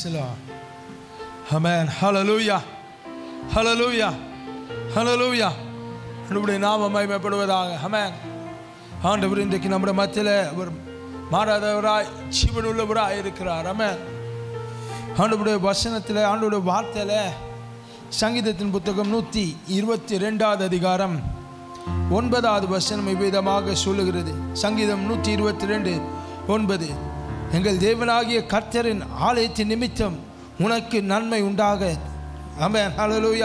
Praise the Lord. Amen. Hallelujah. Hallelujah. Hallelujah. நம்முடைய நாம மகிமைப்படுவதாக அமேன் ஆண்டவர் இன்றைக்கு நம்முடைய மத்தியில் அவர் மாறாதவராய் ஜீவனுள்ளவராய் இருக்கிறார் அமேன் ஆண்டவருடைய வசனத்தில் ஆண்டவருடைய வார்த்தையில் சங்கீதத்தின் புத்தகம் நூற்றி இருபத்தி ரெண்டாவது அதிகாரம் ஒன்பதாவது வசனம் இவ்விதமாக சொல்லுகிறது சங்கீதம் நூற்றி இருபத்தி ரெண்டு ஒன்பது எங்கள் தேவனாகிய கர்த்தரின் ஆலயத்தின் நிமித்தம் உனக்கு நன்மை உண்டாக ஆமென் ஹalleluya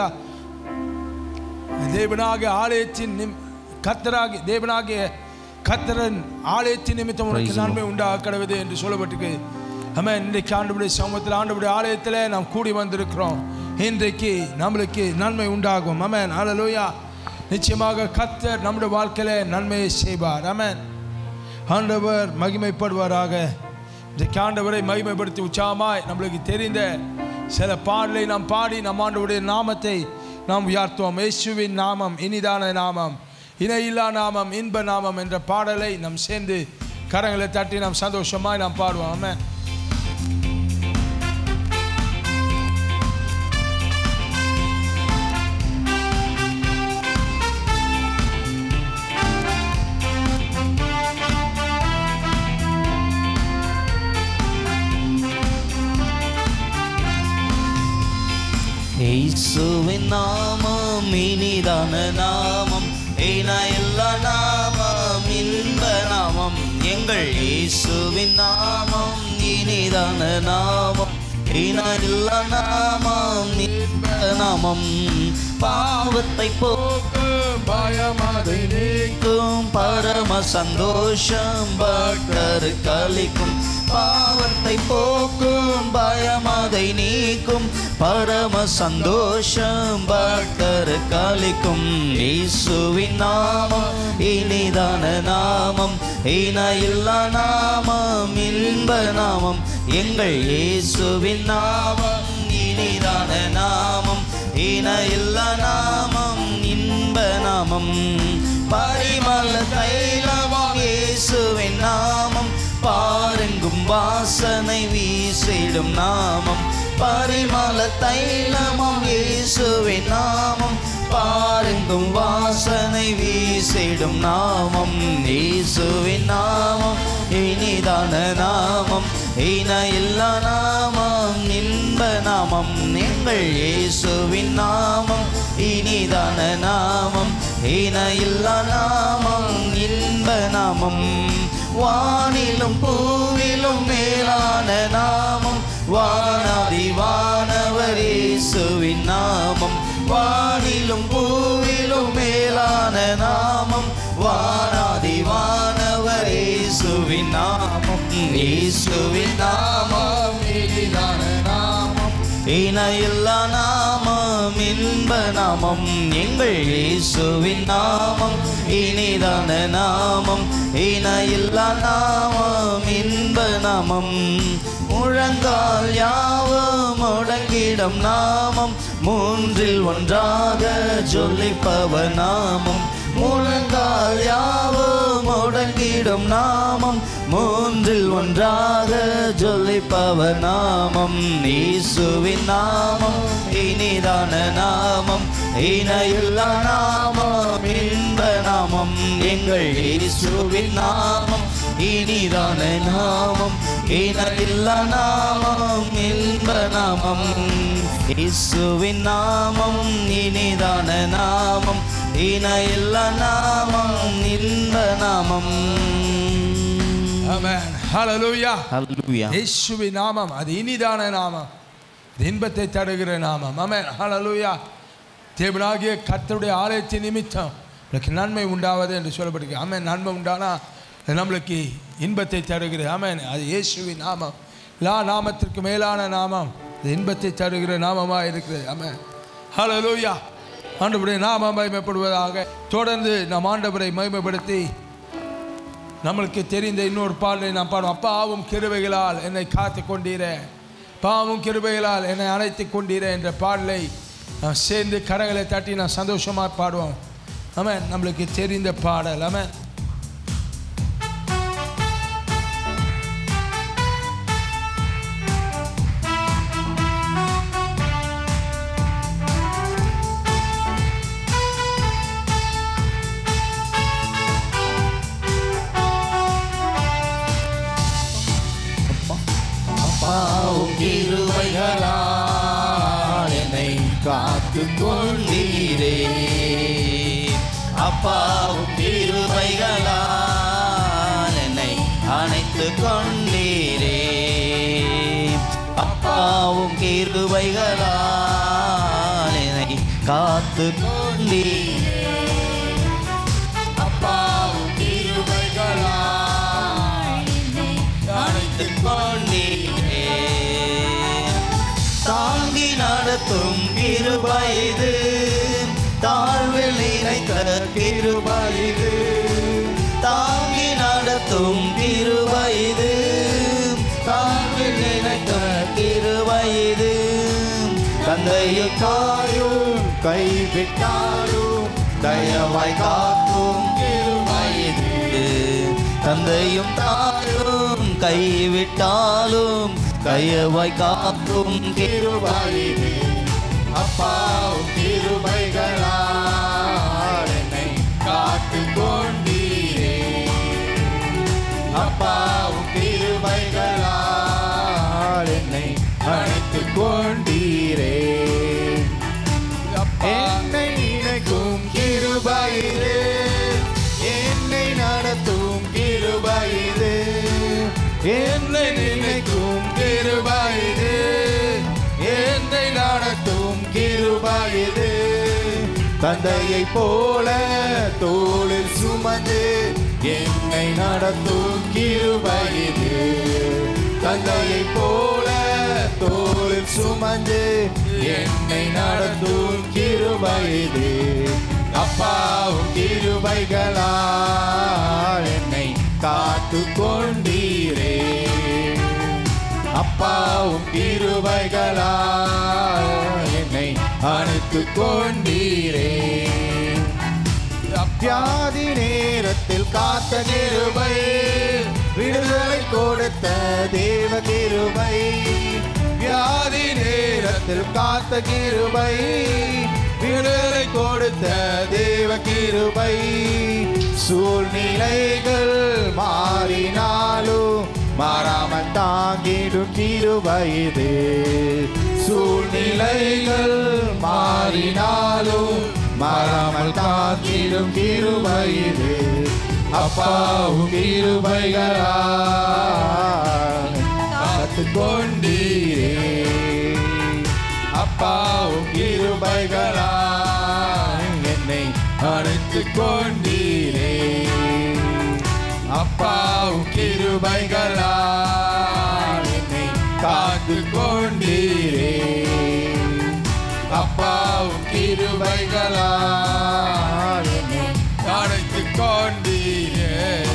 தேவனாகிய ஆலயத்தின் நிம் கர்த்தராகிய தேவனாகிய கர்த்தரன் ஆலயத்தின் நிமித்தம் உனக்கு Praise the நன்மை உண்டாக கடவுது என்று சொல்லப்பட்டிருக்கு ஆமென் இன்றைக்கு ஆண்டுபுடைய சமூகத்தில் ஆண்டுபுடைய ஆலயத்தில் நாம் கூடி வந்திருக்கிறோம் இன்றைக்கு நம்மளுக்கு நன்மை உண்டாகும் ஆமென் ஹalleluya நிச்சயமாக கர்த்தர் நம்முடைய வாழ்க்கையில நன்மையை செய்வார் ஆமென் ஆண்டவர் மகிமைப்படுவாராக இன்றைக்கு ஆண்டவரை மகிமைப்படுத்தி உற்சாகமாய் நம்மளுக்கு தெரிந்த சில பாடலை நாம் பாடி நம் ஆண்டவருடைய நாமத்தை நாம் உயர்த்துவோம் இயேசுவின் நாமம் இனிதான நாமம் இணையில்லா நாமம் இன்ப நாமம் என்ற பாடலை நாம் சேர்ந்து கரங்களை தட்டி நாம் சந்தோஷமாய் நாம் பாடுவோம் ஆமென் இயேசுவின் நாமம் இனிதான நாமம் இணையில்ல நாமம் இன்ப நாமம் எங்கள் இயேசுவின் நாமம் இனிதான நாமம் இணையில்ல நாமம் இன்ப நாமம் பாவத்தை போக்கும் பயமதை நீக்கும் பரம சந்தோஷம் பக்தர் கலிக்கும் பாவத்தை போக்கும் பயமதை நீக்கும் பரம சந்தோஷம் பக்தர் கலிக்கும் இயேசுவின் நாமம் இனிதான நாமம் இணையில்லா நாமம் இன்ப நாமம் எங்கள் இயேசுவின் நாமம் இனிதான நாமம் இணையில்லா நாமம் இன்ப நாமம் பரிமள தைலமாம் இயேசுவின் நாமம் பாருங்கும் வாசனை வீசிடும் நாமம் பரிமள தைலமாம் இயேசுவின் நாமம் பாருங்கும் வாசனை வீசிடும் நாமம் இயேசுவின் நாமம் இனிதான நாமம் இணையில்லா நாமம் இன்ப நாமம் எங்கள் இயேசுவின் நாமம் இனிதான நாமம் இணையில்லா நாமம் இன்ப நாமம் வானிலும் பூவிலும் மேலான நாமம் வானாதி வானவர் இயேசுவின் நாமம் வானிலும் பூவிலும் மேலான நாமம் வானாதி வானவர் இயேசுவின் நாமம் இயேசுவின் நாமம் இனிதான நாமம் இணையில்லா நாமம் இன்ப நாமம் எங்கள் இயேசுவின் நாமம் இனிதான நாமம் இணையில்லா நாமம் இன்ப நாமம் முழங்கால் யாவும் முடங்கிடம் நாமம் மூன்றில் ஒன்றாக ஜொலிப்பவர் நாமம் முழங்கால் யாவும் முடங்கிடும் நாமம் மூன்றில் ஒன்றாக ஜொலிப்பவர் நாமம் இயேசுவின் நாமம் இனிதான நாமம் இணையுள்ள நாமம் இன்ப நாமம் எங்கள் இயேசுவின் நாமம் இனிதான நாமம் இணையில்ல நாமம் இன்ப நாமம் இயேசுவின் நாமம் இனிதான நாமம் இணையில்ல நாமம் இன்ப நாமம் ஆமென் ஹalleluya ஹalleluya இயேசுவின் நாமம் அது இனிதான நாமம் இது இன்பத்தை தருகிற நாமம் ஆமென் ஹalleluya தேவனாகிய கர்த்தருடைய ஆலயத்தின் நிமித்தம் உங்களுக்கு நன்மை உண்டாவது என்று சொல்லப்படுகிறது ஆமென் நன்மை உண்டானா அது நம்மளுக்கு இன்பத்தை தருகிறது ஆமென் அது இயேசுவின் நாமம் எல்லா நாமத்திற்கு மேலான நாமம் இது இன்பத்தை தருகிற நாமமாக இருக்கிறது ஆமென் ஹalleluya ஆண்டவருடைய நாமம் மகிமைப்படுவதாக தொடர்ந்து நம் ஆண்டவரை மகிமைப்படுத்தி நம்மளுக்கு தெரிந்த இன்னொரு பாடலை நாம் பாடுவோம் அப்பாவும் கிருபைகளால் என்னை காத்து கொண்டீரே பாவும் கிருபைகளால் என்னை அழைத்து கொண்டீரே என்ற பாடலை நாம் சேர்ந்து கரங்களை தட்டி நான் சந்தோஷமாக பாடுவோம் ஆமென் நம்மளுக்கு தெரிந்த பாடல் ஆமென் காத்து கொண்டீரே அப்பாவும் கிருபைகளால் என்னை அணைத்து கொண்டீரே அப்பாவும் கிருபைகளால் என்னை காத்து கொண்டீரே அப்பாவும் கிருபைகளால் அணைத்து கொண்டீரே தாங்கி நடத்தும் கிருபை இது தாழ்வில் இணைத்த கிருபை இது தாங்கி நடத்தும் கிருபை இது தாழ்வில் இணைத்த கிருபை இது தந்தையை காயும் கைவிட்டாலும் தயவாய் காக்கும் கிருபை இது தந்தையும் தாயும் கைவிட்டாலும் கையவாய் காக்கும் கிருபாயினே அப்பாவும் கிருபைகளால் என்னை காத்து கொண்டீரே அப்பாவும் கிருபைகளால் என்னை அழைத்து கொண்டீரே என்னை இணைக்கும் கிருபையிலே என்னை நடத்தும் கிருபையிலே என்னை நினைக்கும் கிருபையிலே என்னை நடத்தும் கிருபையிலே தந்தையை போல தோளில் சுமந்து என்னை நடத்தும் கிருபையிலே தந்தையை போல தோளில் சுமந்து என்னை நடத்தும் கிருபையிலே அப்பாவும் கிருபைகளால் என்னை காத்து கொண்டீரே அப்பாவும் கிருபைகளால் என்னை அணைத்து கொண்டீரே வியாதி நேரத்தில் காத்த கிருபை விடுதலை கொடுத்த தேவ கிருபை வியாதி நேரத்தில் காத்த கிருபை விடுதலை கொடுத்த தேவ கிருபை சூழ்நிலைகள் மாறினாலும் மாறாமல் தாங்கிடும் கிருபை இது சூழ்நிலைகள் மாறினாலும் மாறாமல் தாங்கிடும் கிருபை இது அப்பாவும் கிருபைகளால் காத்து கொண்டீரே அப்பாவும் கிருபைகளால் என்னை அழைத்து கொண்டீரே அப்பாவும் கிருபைகளால் என்னை காத்து கொண்டீரே அப்பாவும் கிருபைகளால் என்னை அழைத்து கொண்டீரே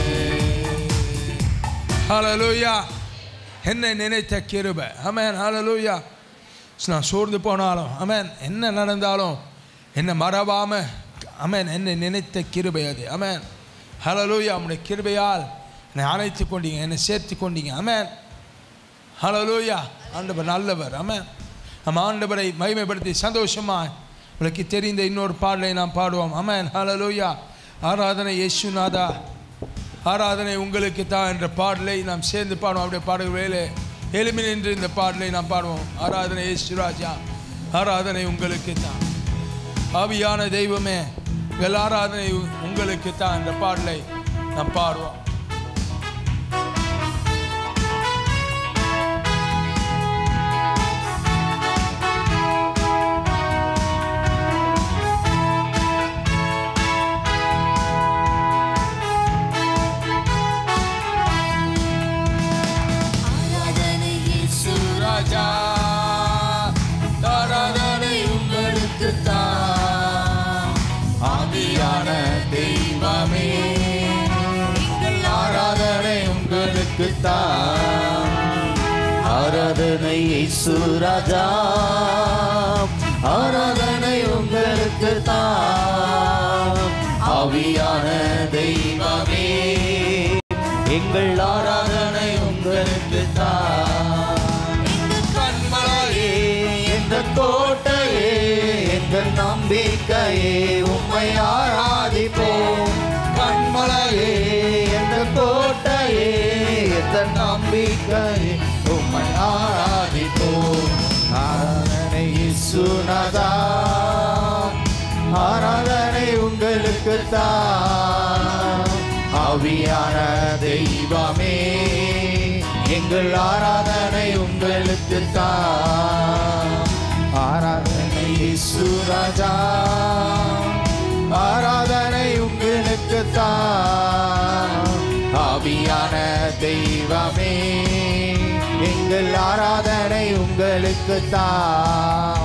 ஹalleluya என்னை நினைத்த கிருபை ஆமென் ஹalleluya நான் சோர்ந்து போனாலும் அமேன் என்ன நடந்தாலும் என்னை மறவாம அமேன் என்னை நினைத்த கிருபை அது அமேன் ஹalleluya உம்முடைய கிருபையால் என்னை அணைத்து கொண்டீங்க என்னை சேர்த்து கொண்டீங்க அமேன் ஹalleluya ஆண்டவர் நல்லவர் அமேன் நம்ம ஆண்டவரை மகிமைப்படுத்தி சந்தோஷமாய் உங்களுக்கு தெரிந்த இன்னொரு பாடலை நாம் பாடுவோம் அமேன் ஹalleluya ஆராதனை இயேசுநாதா ஆராதனை உங்களுக்கு தான் என்ற பாடலை நாம் சேர்ந்து பாடுவோம் அப்படியே பாடுகிற வேலை எளிமை நின்று இந்த பாடலை நாம் பாடுவோம் ஆராதனை இயேசு ராஜா ஆராதனை உங்களுக்கு தான் ஆவியான தெய்வமே எங்கள் ஆராதனை உங்களுக்கு தான் என்ற பாடலை நாம் பாடுவோம் ஆராதனை இயேசு ராஜா ஆராதனை உங்களுக்கு தான் ஆவியான தெய்வமே எங்கள் ஆராதனை உங்களுக்கு தான் ஆராதனை இயேசு ராஜா ஆராதனை உங்களுக்கு தான் ஆவியான தெய்வமே எங்கள் ஆராதனை உங்களுக்கு தான் எங்கள் கண்மலையே எந்த கோட்டையே எந்த நம்பிக்கையே உம்மை ஆராதிப்போம் கண்மலையே எந்த கோட்டையே எந்த நம்பிக்கையே உம்மை ஆராதிப்போம் ஆராதனை இயேசுநாதா தான் ஆவியான தெய்வமே எங்கள் ஆராதனை உங்களுக்கு தான் ஆராதனை சுராஜா ஆராதனை உங்களுக்கு தான் ஆவியான தெய்வமே எங்கள் ஆராதனை உங்களுக்கு தான்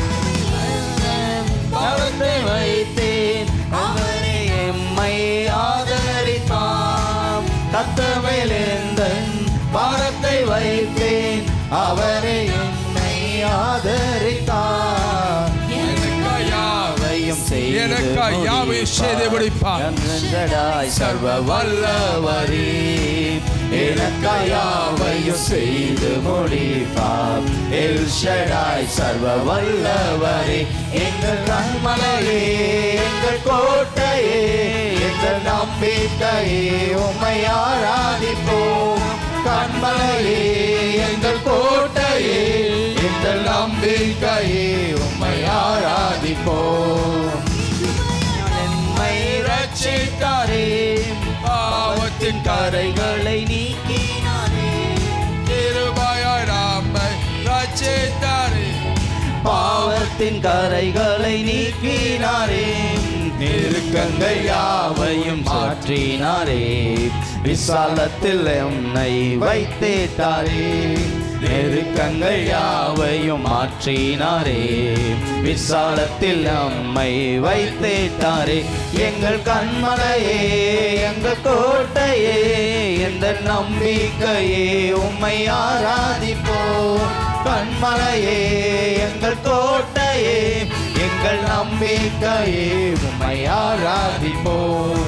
அவரை வைத்தேன் அவரை எம்மை ஆதரித்தாம் தத்தமேலேந்தன் பாரத்தை வைத்தேன் அவரை என்னை ஆதரித்தார் யாவையும் செய்து எனக்கா யாவை செய்து முடிப்பார் முடிப்பாய் சர்வ வல்லவரே எனக்கா யாவையும் செய்து முடிப்பார் எல் ஷடாய் சர்வ வல்லவரே எங்கள் கண்மலையே எங்கள் கோட்டையே எங்கள் நம்பிக்கையே உம்மை ஆராதிப்போம் கண்மலையே எங்கள் கோட்டையே எங்கள் நம்பிக்கையே உம்மை ஆராதிப்போம் என்னை ரட்சித்தாரே பாவத்தின் கரை கரைகளை நீக்கினாரே கிருபாயாய் நாமை ரட்சித்தாரே பாவத்தின் கரைகளை நீக்கினாரே நெருக்கங்கள் யாவையும் மாற்றினாரே விசாலத்தில் என்னை வைத்தேட்டாரே நெருக்கங்கள் யாவையும் மாற்றினாரே விசாலத்தில் நம்மை வைத்தேட்டாரே எங்கள் கண்மலையே எங்கள் கோட்டையே எந்த நம்பிக்கையே உம்மை ஆராதிப்போம் கண்மலையே எங்கள் கோட்டையே எங்கள் நம்பிக்கையே உம்மை ஆராதிப்போம்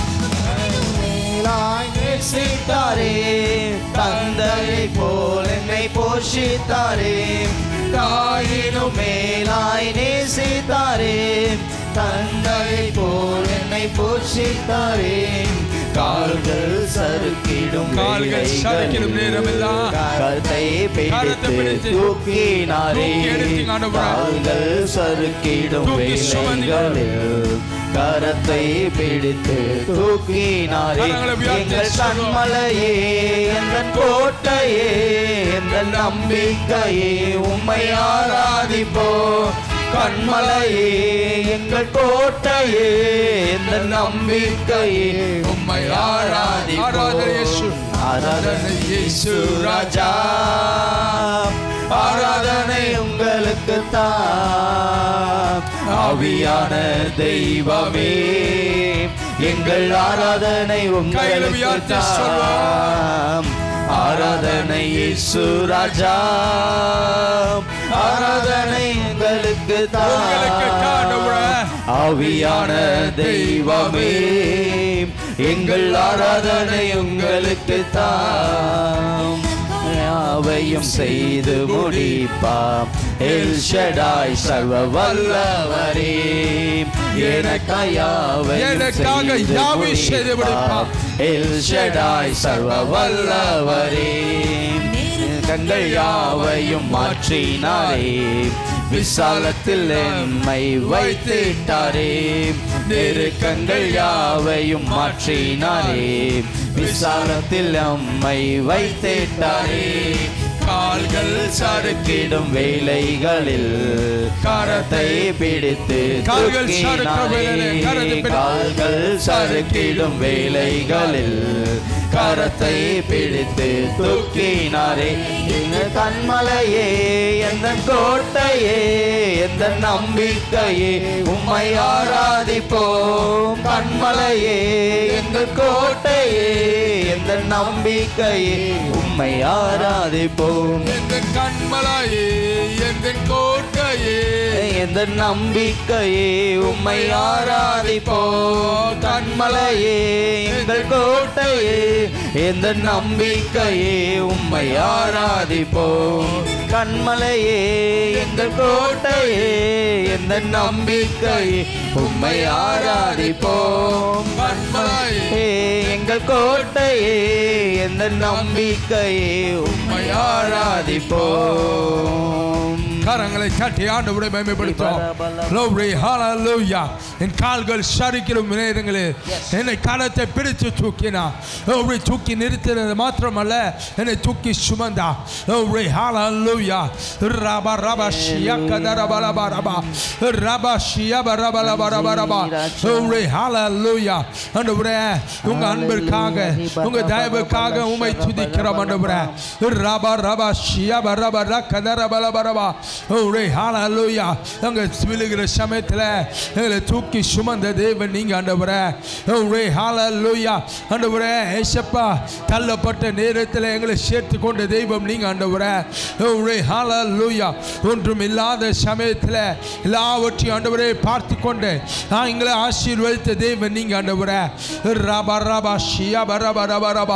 மேலாய் நேசித்தாரே தந்தையை போல் என்னை போஷித்தாரே தாயினும் மேலாய் நேசித்தாரே தந்தையை போல் என்னை போஷித்தாரே கால்கள் சறுக்கிடும் கால்கள் சறுக்கிடும் நேரமெல்லாம் கருத்தை கரத்தை பிடித்து பிடித்து தூக்கினாரே தூக்கி எடுத்தீங்க ஆண்டவரே. கால்கள் சறுக்கிடும் தூக்கி சுமந்தீங்க. வேலைகளில் கரத்தை பிடித்து தூக்கினாரே கரங்களை உயர்த்தி எங்கள் சொல்லுவோம். கண்மலையே எங்கள் கோட்டையே எங்கள் நம்பிக்கையே உம்மை ஆராதிப்போம் கண்மலையே எங்கள் கோட்டையே எங்கள் நம்பிக்கையே உம்மை ஆராதிப்போம் ஆராதனை இயேசு. ஆராதனை இயேசு ராஜா ஆராதனை உங்களுக்கு தான் ஆவியான தெய்வமே எங்கள் ஆராதனை கைகளை உங்களுக்கு உயர்த்தி தான் ஆராதனை இயேசு ராஜா ஆராதனை உங்களுக்கு உங்களுக்கு தான், ஆண்டவரே. தான் ஆவியான தெய்வமே எங்கள் ஆராதனை உங்களுக்கு தான் யாவையும் செய்து முடிப்பாம் எல் ஷடாய் சர்வ வல்லவரே எனக்காக யாவையும் எனக்காக செய்து யாவை செய்து முடிப்பாம் எல் ஷடாய் சர்வ வல்லவரே கண்கள் யாவையும் மாற்றினாரே விசாலத்தில் எம்மை வைத்திட்டாரே நெருக்கங்கள் யாவையும் மாற்றினாரே விசாலத்தில் எம்மை வைத்திட்டாரே கால்கள் சறுக்கிடும் வேலைகளில் கரத்தை பிடித்து கால்கள் சறுக்க வேலையிலே கரத்தை தூக்கினாரே. பிடித்து- கால்கள் சறுக்கிடும் வேலைகளில் கரத்தை பிடித்து தூக்கினாரே எங்க கண்மலையே எந்த கோட்டையே எந்த நம்பிக்கையே உம்மை ஆராதிப்போம் கண்மலையே எங்கள் கோட்டையே எந்த நம்பிக்கையே உம்மை ஆராதிப்போம் எந்த கண்மலாயே எந்த கோட்டையே எந்த நம்பிக்கையே உம்மை ஆராதிப்போம் கண்மலையே எங்கள் கோட்டையே எந்த நம்பிக்கையே உம்மை ஆராதிப்போம் கண்மலையே எங்கள் கோட்டையே எந்த நம்பிக்கையே உம்மை ஆராதிப்போம் கண்மலையே எங்கள் கோட்டையே எந்த நம்பிக்கையே உம்மை ஆராதிப்போம் கரங்களை தட்டி ஆண்டவரை மேம்படுத்தும் Glory, hallelujah. என் கால்கள் சரிக்கிற நேரங்களில் என்னை கரத்தை பிடித்து தூக்கினா Glory, தூக்கி நிறுத்தினது மாத்திரமல்ல என்னை தூக்கி சுமந்தா Glory, hallelujah. ரபா ரபா ஷியா கதரபா ரபா ரபா ரபா ஷியா ரபா ரபா ரபா ரபா Glory, hallelujah. ஆண்டவரே உங்க அன்பிற்காக உங்க தயவுக்காக உமை துதிக்கிறோம் ஆண்டவரே ரபா ரபா ஷியா ரபா ரா கதரபா ரபா ரபா Glory, hallelujah. அங்க விழுகிற சமயத்தில் எங்களை தூக்கி சுமந்த தேவன் நீங்க ஆண்டவரே Glory, hallelujah. ஆண்டவரே ஏசப்பா தள்ளப்பட்ட நேரத்தில் எங்களை சேர்த்து கொண்ட தெய்வம் நீங்க ஆண்டவரே Glory, hallelujah. ஒன்றும் இல்லாத சமயத்தில் எல்லாவற்றையும் ஆண்டவரே பார்த்து கொண்டு நான் எங்களை ஆசீர்வதித்த தேவன் நீங்க ஆண்டவரே ரபா ரபா ஷியா பரபா ரபா ரபா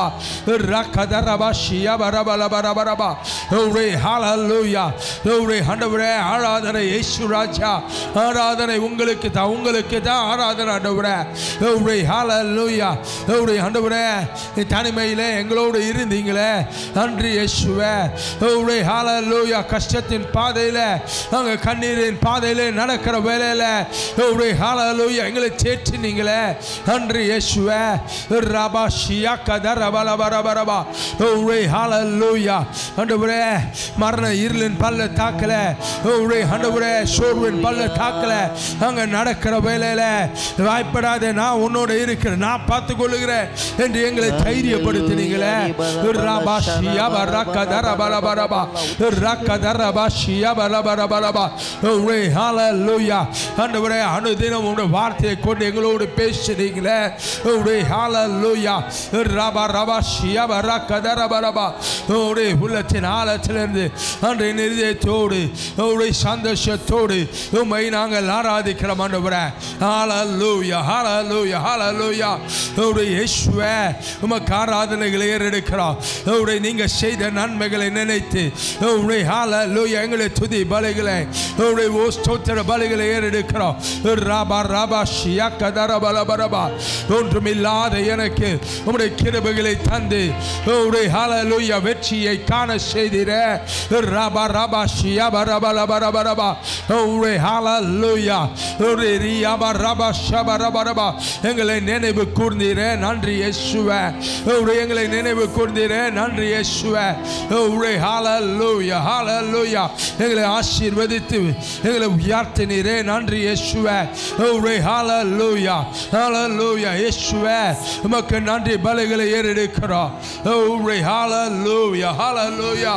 ரகத ரபா ஷியா பரபா ரபா ரபா ரபா Glory, hallelujah. Glory, ஆண்டவரே ஆராதனை இயேசு ராஜா ஆராதனை உங்களுக்கு தான் உங்களுக்கு தான் ஆராதனை ஆண்டவரே Glory, hallelujah. Glory, ஆண்டவரே தனிமையிலே எங்களோடு இருந்தீங்களே நன்றி இயேசுவே Glory, hallelujah. கஷ்டத்தின் பாதையில நாங்க கண்ணீரின் பாதையில நடக்கிற வேலையில Glory, hallelujah. எங்களை தேற்றினீங்களே நன்றி இயேசுவே ரபா ஷியா கத ரபா ரபா ரபா ரபா Glory, hallelujah. ஆண்டவரே மரண இருளின் பல்ல தாக்கல Glory, ஆண்டவரே சோர்வின் பல்ல தாக்கல அங்க நடக்கிற வேலையில வாய்ப்படாத நான் உன்னோட இருக்கிறேன் நான் பார்த்து கொள்ளுகிறேன் என்று எங்களை தைரியப்படுத்தினீங்களே ரபா ஷியா பரா கத ரபா ரபா ரபா ரக்கத ரபா ஷியா பரா பரா பரா Glory, hallelujah. ஆண்டவரே அனுதினம் உங்களுடைய வார்த்தையை கொண்டு எங்களோடு பேசுறீங்களே Glory, hallelujah. ரபா ரபா ஷியா பரா கத ரபா ரபா Glory, உள்ளத்தின் ஆழத்திலிருந்து அன்றைய நிறுதயத்தோடு உடைய சந்தோஷத்தோடு உம்மை நாங்கள் ஆராதிக்கிறோம் ஆண்டவரே ஹalleluya hallelujah hallelujah உடைய இயேசுவே உமக்கு ஆராதனைகளை ஏறெடுக்கிறோம் உடைய நீங்க செய்த நன்மைகளை நினைத்து உடைய ஹalleluya எங்களை துதி பலிகளை உடைய ஓ ஸ்தோத்திர பலிகளை ஏறெடுக்கிறோம் ராபா ராபா ஷியா கதர பல பரபா ஒன்றுமில்லாத எனக்கு உம்முடைய கிருபைகளை தந்து உடைய ஹalleluya வெற்றியை காண செய்திர ராபா ராபா ஷியா பரபா ரபா ரபா ரபா உடைய ஹalleluya உடைய ரியாபா ரபா ஷபா ரபா ரபா எங்களை நினைவு கூர்ந்தீரே நன்றி இயேசுவே உடைய எங்களை நினைவு கூர்ந்தீரே நன்றி இயேசுவே உடைய ஹalleluya ஹalleluya எங்களை ஆசீர்வதித்து எங்களை உயர்த்தினீரே நன்றி இயேசுவே உடைய ஹalleluya ஹalleluya இயேசுவே உமக்கு நன்றி பலிகளை ஏறெடுக்கிறோம் உடைய ஹalleluya ஹalleluya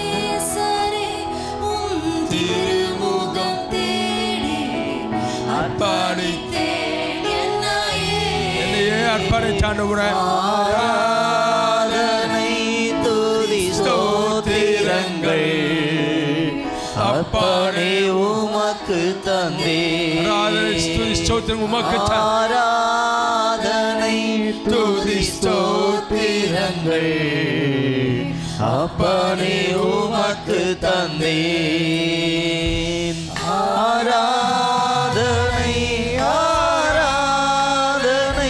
நேசரே, உம் திருமுகம் தேடி அர்ப்பணித்தேன் என்னையே. என்னையே அர்ப்பணித்தாண்டவரே ஆராதனை துதி ஸ்தோத்திரங்கள் அப்பனே உமக்கு தந்தே ஆராதனை ஸ்துதி ஸ்தோத்திரம் உமக்கு தான் ஆராதனை துதி ஸ்தோத்திரங்கள் அப்பனே உமக்கு தந்தேன் ஆராதனை ஆராதனை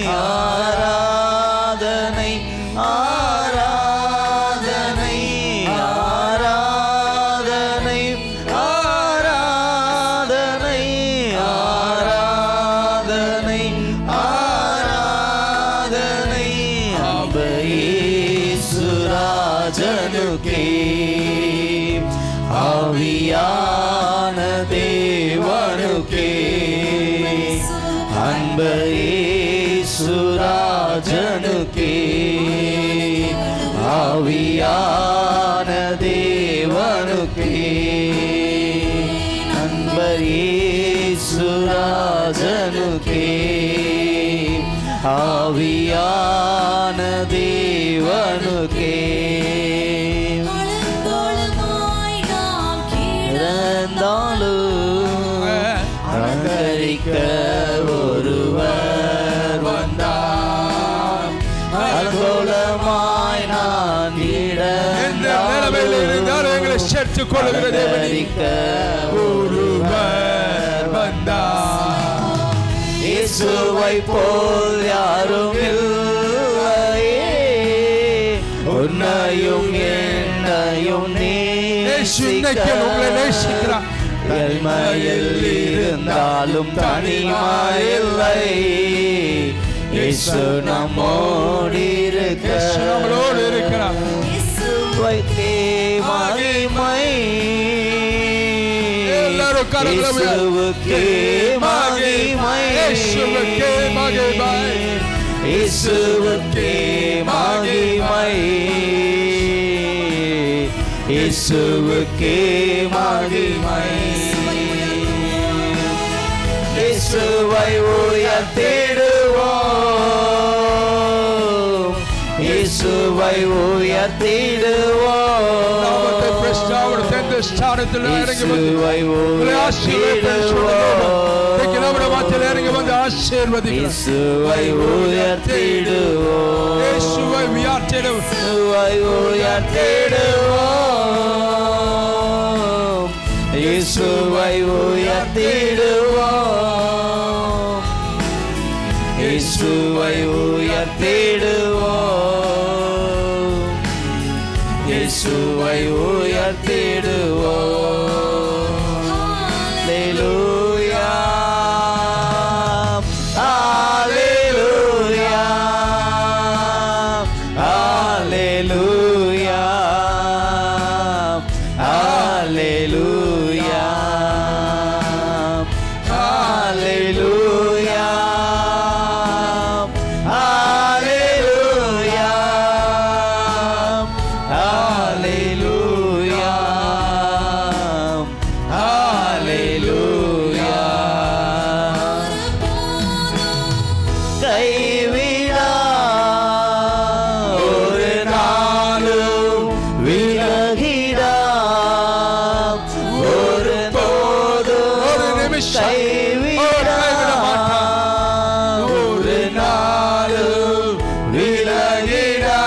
ஆராதனை ஆராதனை ஆராதனை ஆராதனை ஆராதனை ஆராதனை அபயேசுராஜனுக்கே ஆவியான தேவனுக்கே அன்பேசுராஜனுக்கே ஆவியான தேவனுக்கே அன்பேசுராஜனுக்கே ஆவியான தேவனுக்கே காலங்காலமாய் நாம் இறந்தாலும் அலங்கரிக்க ஒருவர் வந்தார் அலங்கோலமாய் நான் எந்த நிலைமையில் இருந்தாலும் எங்களை சேர்த்துக் கொள்ளுகிற தேவனே அலங்கரிக்க ஒருவர் வந்தார் இயேசுவை போல் யாரும் இல்லையே உன்னையும் என்னையும் நீ இயேசு இன்னைக்கு உங்களை நேசிக்கிறார். தனிமையில் இருந்தாலும் தனிமையில்லை இயேசு நம்மோடு இருக்க இயேசு நம்மளோடு இருக்கிறார் வைத்தே மகிமை எல்லாரும் கரங்களை உயர்த்தி. இயேசுவுக்கே மகிமை இயேசுவுக்கே மகிமை. இயேசுவுக்கே மகிமை இயேசுவுக்கே மகிமை இயேசுவை உயர்த்திடுவோம் இயேசுவை நாமத்தை உயர்த்திடுவோம் பிரஸ்து அவருடைய இந்த ஸ்தானத்தில் இறங்கி வந்து இயேசுவை உங்களை ஆசீர்வதிப்பேன் சொல்லுகிறோம். இன்னைக்கு நம்முடைய மத்தியில் இறங்கி வந்து ஆசீர்வதிக்கிறோம். இயேசுவை உயர்த்திடுவோம் இயேசுவை உயர்த்திடுவோம். இயேசுவை உயர்த்திடுவோம் இயேசுவை உயர்த்திடுவோம் இயேசுவை உயர்த்திடுவோம் Hallelujah. Hallelujah. Hallelujah. Hallelujah. Hallelujah. Hallelujah. Hallelujah. கைவிடா ஒரு நாளும் விலகிடா ஒரு போதும் ஒரு நிமிஷம் கைவிடா கைவிட மாட்டார். ஒரு நாளும் விலகிடா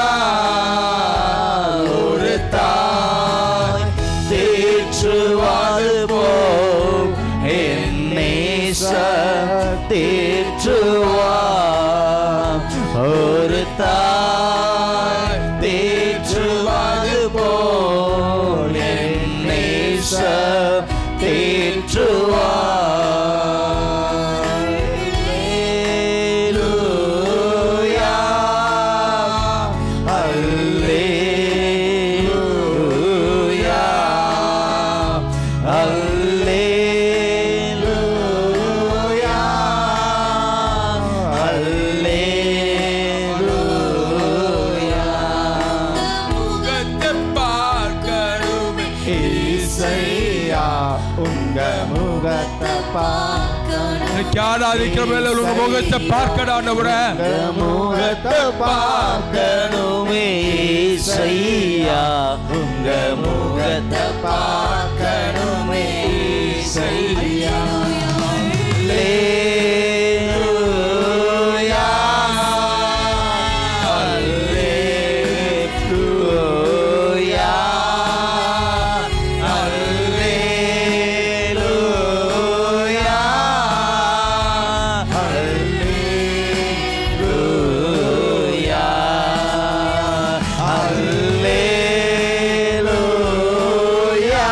ஒரு தாய் தேற்றுவாது போல் என் நேசர் தேற்றுவா ஒரு தாய் தேற்றுவாது போல் என் நேசர் தேற்றுவா முகத்தை பார்க்கணுமே. உங்க முகத்தை இன்னைக்கு ஆராதிக்கிற வேலை உங்க முகத்தை பார்க்கடா ஆண்டவரே. முகத்தை பார்க்கணுமே செய்யா உங்க முகத்தை பார்க்கணுமே செய்யா Alleluia. Alleluia. Alleluia. Alleluia. Alleluia.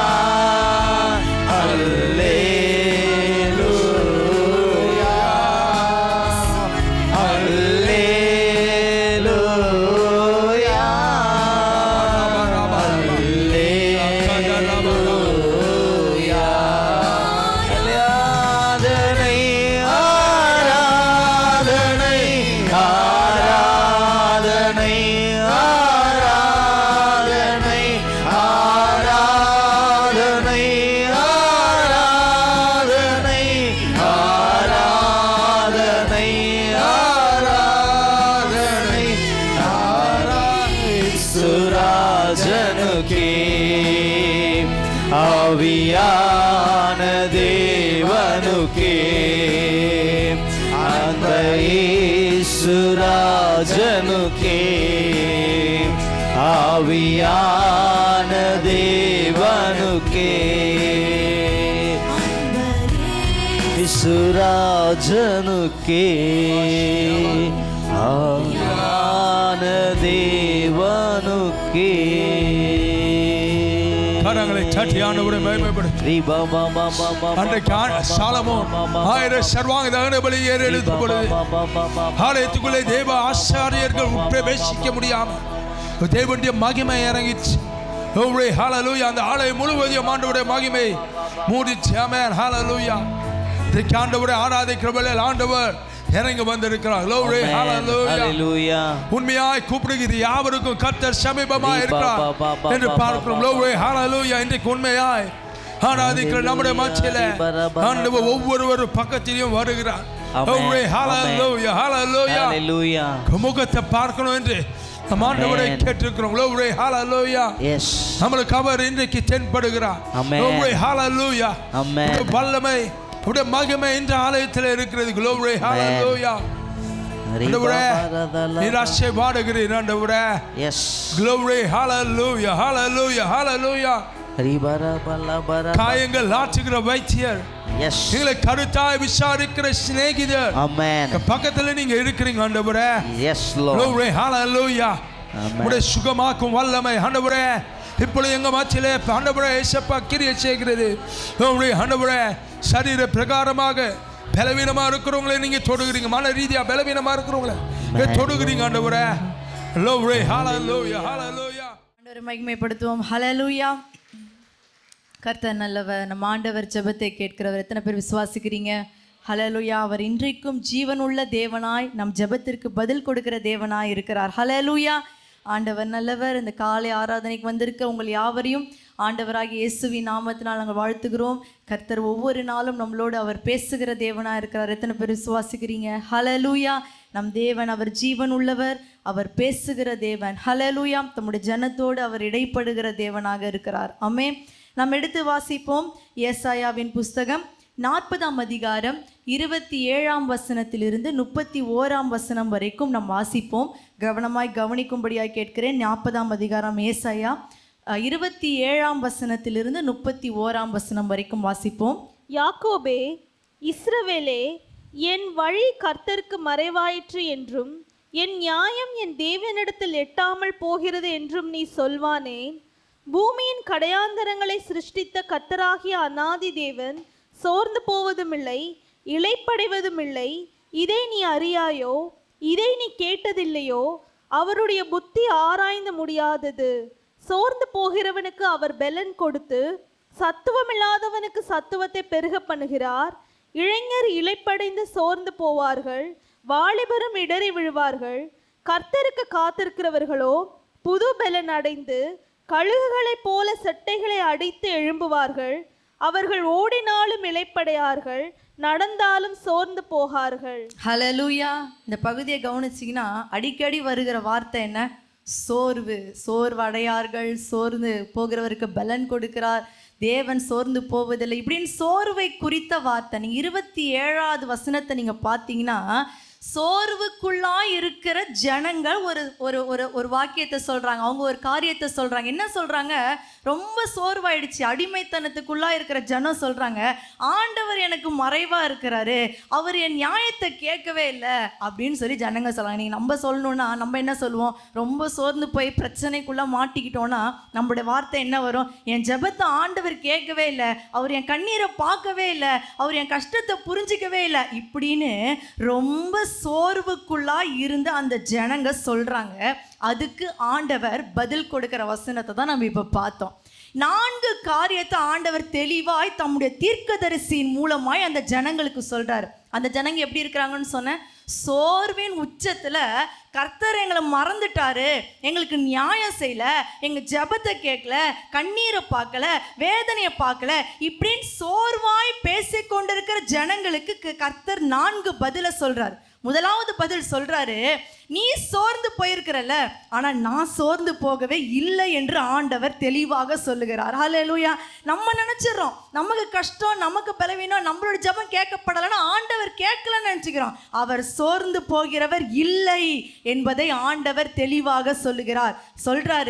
சுராஜனுக்கே ஆவியான தேவனுக்கே அந்த சுராஜனுக்கே ஆவியான தேவனுக்கே சுராஜனுக்கே ஆவியான தேவனுக்கே கரங்களை தட்டி ஆண்டவரை மகிமைப்படுத்து ரி பா பா பா பா பா அன்றைக்கு ஆ- சாலமோன் ஆயிரம் சர்வாங்க தகன பலி ஏறெடுத்த பொழுது ஆலயத்துக்குள்ளே தேவ ஆசாரியர்கள் பிரவேசிக்க முடியாம தேவனுடைய மகிமை இறங்கிச்சு Glory, hallelujah. அந்த ஆலயம் முழுவதையும் ஆண்டவருடைய மகிமை மூடிச்சு ஆமென் hallelujah. இன்றைக்கு ஆண்டவரை ஆராதிக்கிறவர்கள் ஆண்டவர் இறங்கி வந்திருக்கிறார் Glory, hallelujah. ஹalleluya உண்மையாய் கூப்பிடுகிறது யாவருக்கும் கர்த்தர் சமீபமா பா, இருக்கிறார் பா, பா, பா, என்று பா, பார்க்கிறோம் பா, பா. Glory, hallelujah. இன்றைக்கு உண்மையாய் ஆராதிக்கிற நம்முடைய மத்தியில ஆண்டவர் ஒவ்வொருவர் பக்கத்திலையும் வருகிறார் Amen. Glory, Amen. hallelujah, hallelujah. ஹalleluya முகத்தை பார்க்கணும் என்று நம் ஆண்டவரை Amen. கேட்டிருக்கிறோம் Glory, hallelujah. எஸ் நம்மளுக்கு அவர் இன்றைக்கு தென்படுகிறார் Amen. Glory, hallelujah. Amen. உடைய வல்லமை உடைய மகிமை இந்த ஆலயத்தில் இருக்கிறது Glory, hallelujah. ரி பா ஆண்டவரே பா ரா நீர் ஆசீர்வாடுகிறீர் ஆண்டவரே yes Glory, hallelujah, hallelujah, hallelujah. ரி பா ரா பா லா பா ரா காயங்கள் ஆற்றுகிற வைத்தியர் எஸ் எங்களை கருத்தாய் விசாரிக்கிற சிநேகிதர் ஆமென் எங்க பக்கத்துல நீங்க இருக்கிறீங்க ஆண்டவரே எஸ் லோ Glory, hallelujah. Amen. உடைய சுகமாக்கும் வல்லமை ஆண்டவரே இப்பொழுது எங்க மத்தியிலே ஆண்டவரே ஏசப்பா கிரியை செய்கிறது Glory, ஆண்டவரே சரீர பிரகாரமாக பலவீனமா இருக்கிறவங்களே நீங்க தொடுகிறீங்க மன ரீதியா பலவீனமா இருக்கிறவங்களே நீங்க தொடுகிறீங்க ஆண்டவரே Glory, hallelujah, hallelujah. ஆண்டவரை மகிமைப்படுத்துவோம் ஹalleluya கர்த்தர் நல்லவர் நம்ம ஆண்டவர் ஜெபத்தை கேட்கிறவர் எத்தனை பேர் விசுவாசிக்கிறீங்க ஹalleluya அவர் இன்றைக்கும் ஜீவனுள்ள தேவனாய் நம் ஜெபத்திற்கு பதில் கொடுக்கிற தேவனாய் இருக்கிறார் ஹalleluya ஆண்டவர் நல்லவர் இந்த காலை ஆராதனைக்கு வந்திருக்க உங்கள் யாவரையும் ஆண்டவராகிய இயேசுவின் நாமத்தினால் நாங்கள் வாழ்த்துகிறோம் கர்த்தர் ஒவ்வொரு நாளும் நம்மளோடு அவர் பேசுகிற தேவனாக இருக்கிறார் எத்தனை பேர் விசுவாசிக்கிறீங்க ஹalleluya நம் தேவன் அவர் ஜீவன் உள்ளவர் அவர் பேசுகிற தேவன் ஹalleluya தம்முடைய ஜனத்தோடு அவர் இடைப்படுகிற தேவனாக இருக்கிறார் ஆமே நாம் எடுத்து வாசிப்போம் ஏசாயாவின் புஸ்தகம் நாற்பதாம் அதிகாரம் இருபத்தி ஏழாம் வசனத்திலிருந்து முப்பத்தி ஓராம் வசனம் வரைக்கும் நாம் வாசிப்போம் கவனமாய் கவனிக்கும்படியாய் கேட்கிறேன் நாற்பதாம் அதிகாரம் ஏசாயா அஹ், இருபத்தி ஏழாம் வசனத்திலிருந்து முப்பத்தி ஓராம் வசனம் வரைக்கும் வாசிப்போம் யாக்கோபே இஸ்ரவேலே என் வழி கர்த்தருக்கு மறைவாயிற்று என்றும் என் நியாயம் என் தேவனிடத்தில் எட்டாமல் போகிறது என்றும் நீ சொல்வானேன் பூமியின் கடையாந்தரங்களை சிருஷ்டித்த கர்த்தராகிய அநாதி தேவன் சோர்ந்து போவதுமில்லை இளைப்படைவதுமில்லை இதை நீ அறியாயோ இதை நீ கேட்டதில்லையோ அவருடைய புத்தி ஆராய்ந்து முடியாதது சோர்ந்து போகிறவனுக்கு அவர் பெலன் கொடுத்து சத்துவமில்லாதவனுக்கு சத்துவத்தை பெருக பண்ணுகிறார் இளைஞர் இளைப்படைந்து சோர்ந்து போவார்கள் வாலிபரும் இடறி விழுவார்கள் கர்த்தருக்கு காத்திருக்கிறவர்களோ புது பெலன் அடைந்து கழுகுகளைப் போல செட்டைகளை அடித்து எழும்புவார்கள் அவர்கள் ஓடினாலும் இளைப்படையார்கள் நடந்தாலும் சோர்ந்து போகார்கள் ஹலலூயா இந்த பகுதியை கவனிச்சிங்கன்னா அடிக்கடி வருகிற வார்த்தை என்ன சோர்வு சோர்வடையார்கள் சோர்ந்து போகிறவருக்கு பலன் கொடுக்கிறார் தேவன் சோர்ந்து போவதில்லை இப்படின்னு சோர்வை குறித்த வார்த்தை நீங்கள் இருபத்தி ஏழாவது வசனத்தை நீங்கள் பார்த்தீங்கன்னா சோர்வுக்குள்ளா இருக்கிற ஜனங்கள் ஒரு ஒரு ஒரு ஒரு வாக்கியத்தை சொல்றாங்க அவங்க ஒரு காரியத்தை சொல்றாங்க என்ன சொல்றாங்க ரொம்ப சோர்வாயிடுச்சு அடிமைத்தனத்துக்குள்ளா இருக்கிற ஜனம் சொல்றாங்க ஆண்டவர் எனக்கு மறைவா இருக்கிறாரு அவர் என் நியாயத்தை கேட்கவே இல்லை அப்படின்னு சொல்லி ஜனங்க சொல்றாங்க நீங்க நம்ம சொல்லணும்னா நம்ம என்ன சொல்லுவோம் ரொம்ப சோர்ந்து போய் பிரச்சனைக்குள்ள மாட்டிக்கிட்டோம்னா நம்மளுடைய வார்த்தை என்ன வரும் என் ஜெபத்தை ஆண்டவர் கேட்கவே இல்லை அவர் என் கண்ணீரை பார்க்கவே இல்லை அவர் என் கஷ்டத்தை புரிஞ்சிக்கவே இல்லை இப்படின்னு ரொம்ப சோர்வுக்குள்ளா இருந்து அந்த ஜனங்க சொல்றாங்க அதுக்கு ஆண்டவர் பதில் கொடுக்கிற வசனத்தை தான் நம்ம இப்போ பார்த்தோம் நான்கு காரியத்தை ஆண்டவர் தெளிவாய் தம்முடைய தீர்க்கதரிசியின் மூலமாய் அந்த ஜனங்களுக்கு சொல்றாரு அந்த ஜனங்க எப்படி இருக்கிறாங்கன்னு சொன்னேன் சோர்வின் உச்சத்துல கர்த்தர் எங்களை மறந்துட்டாரு எங்களுக்கு நியாயம் செய்யல எங்க ஜெபத்தை கேட்கல கண்ணீரை பார்க்கல வேதனையை பார்க்கல இப்படின்னு சோர்வாய் பேசிக் கொண்டிருக்கிற ஜனங்களுக்கு க- கர்த்தர் நான்கு பதில சொல்றார் முதலாவது பதில் சொல்றாரு நீ சோர்ந்து போயிருக்கிறல்ல ஆனா நான் சோர்ந்து போகவே இல்லை என்று ஆண்டவர் தெளிவாக சொல்லுகிறார் ஹalleluya நம்ம நினைச்சிடறோம் நமக்கு கஷ்டம் நமக்கு பலவீனம் நம்மளோட ஜெபம் கேட்கப்படலைன்னா ஆண்டவர் கேட்கலன்னு நினைச்சுக்கிறோம் அவர் சோர்ந்து போகிறவர் இல்லை என்பதை ஆண்டவர் தெளிவாக சொல்லுகிறார் சொல்றாரு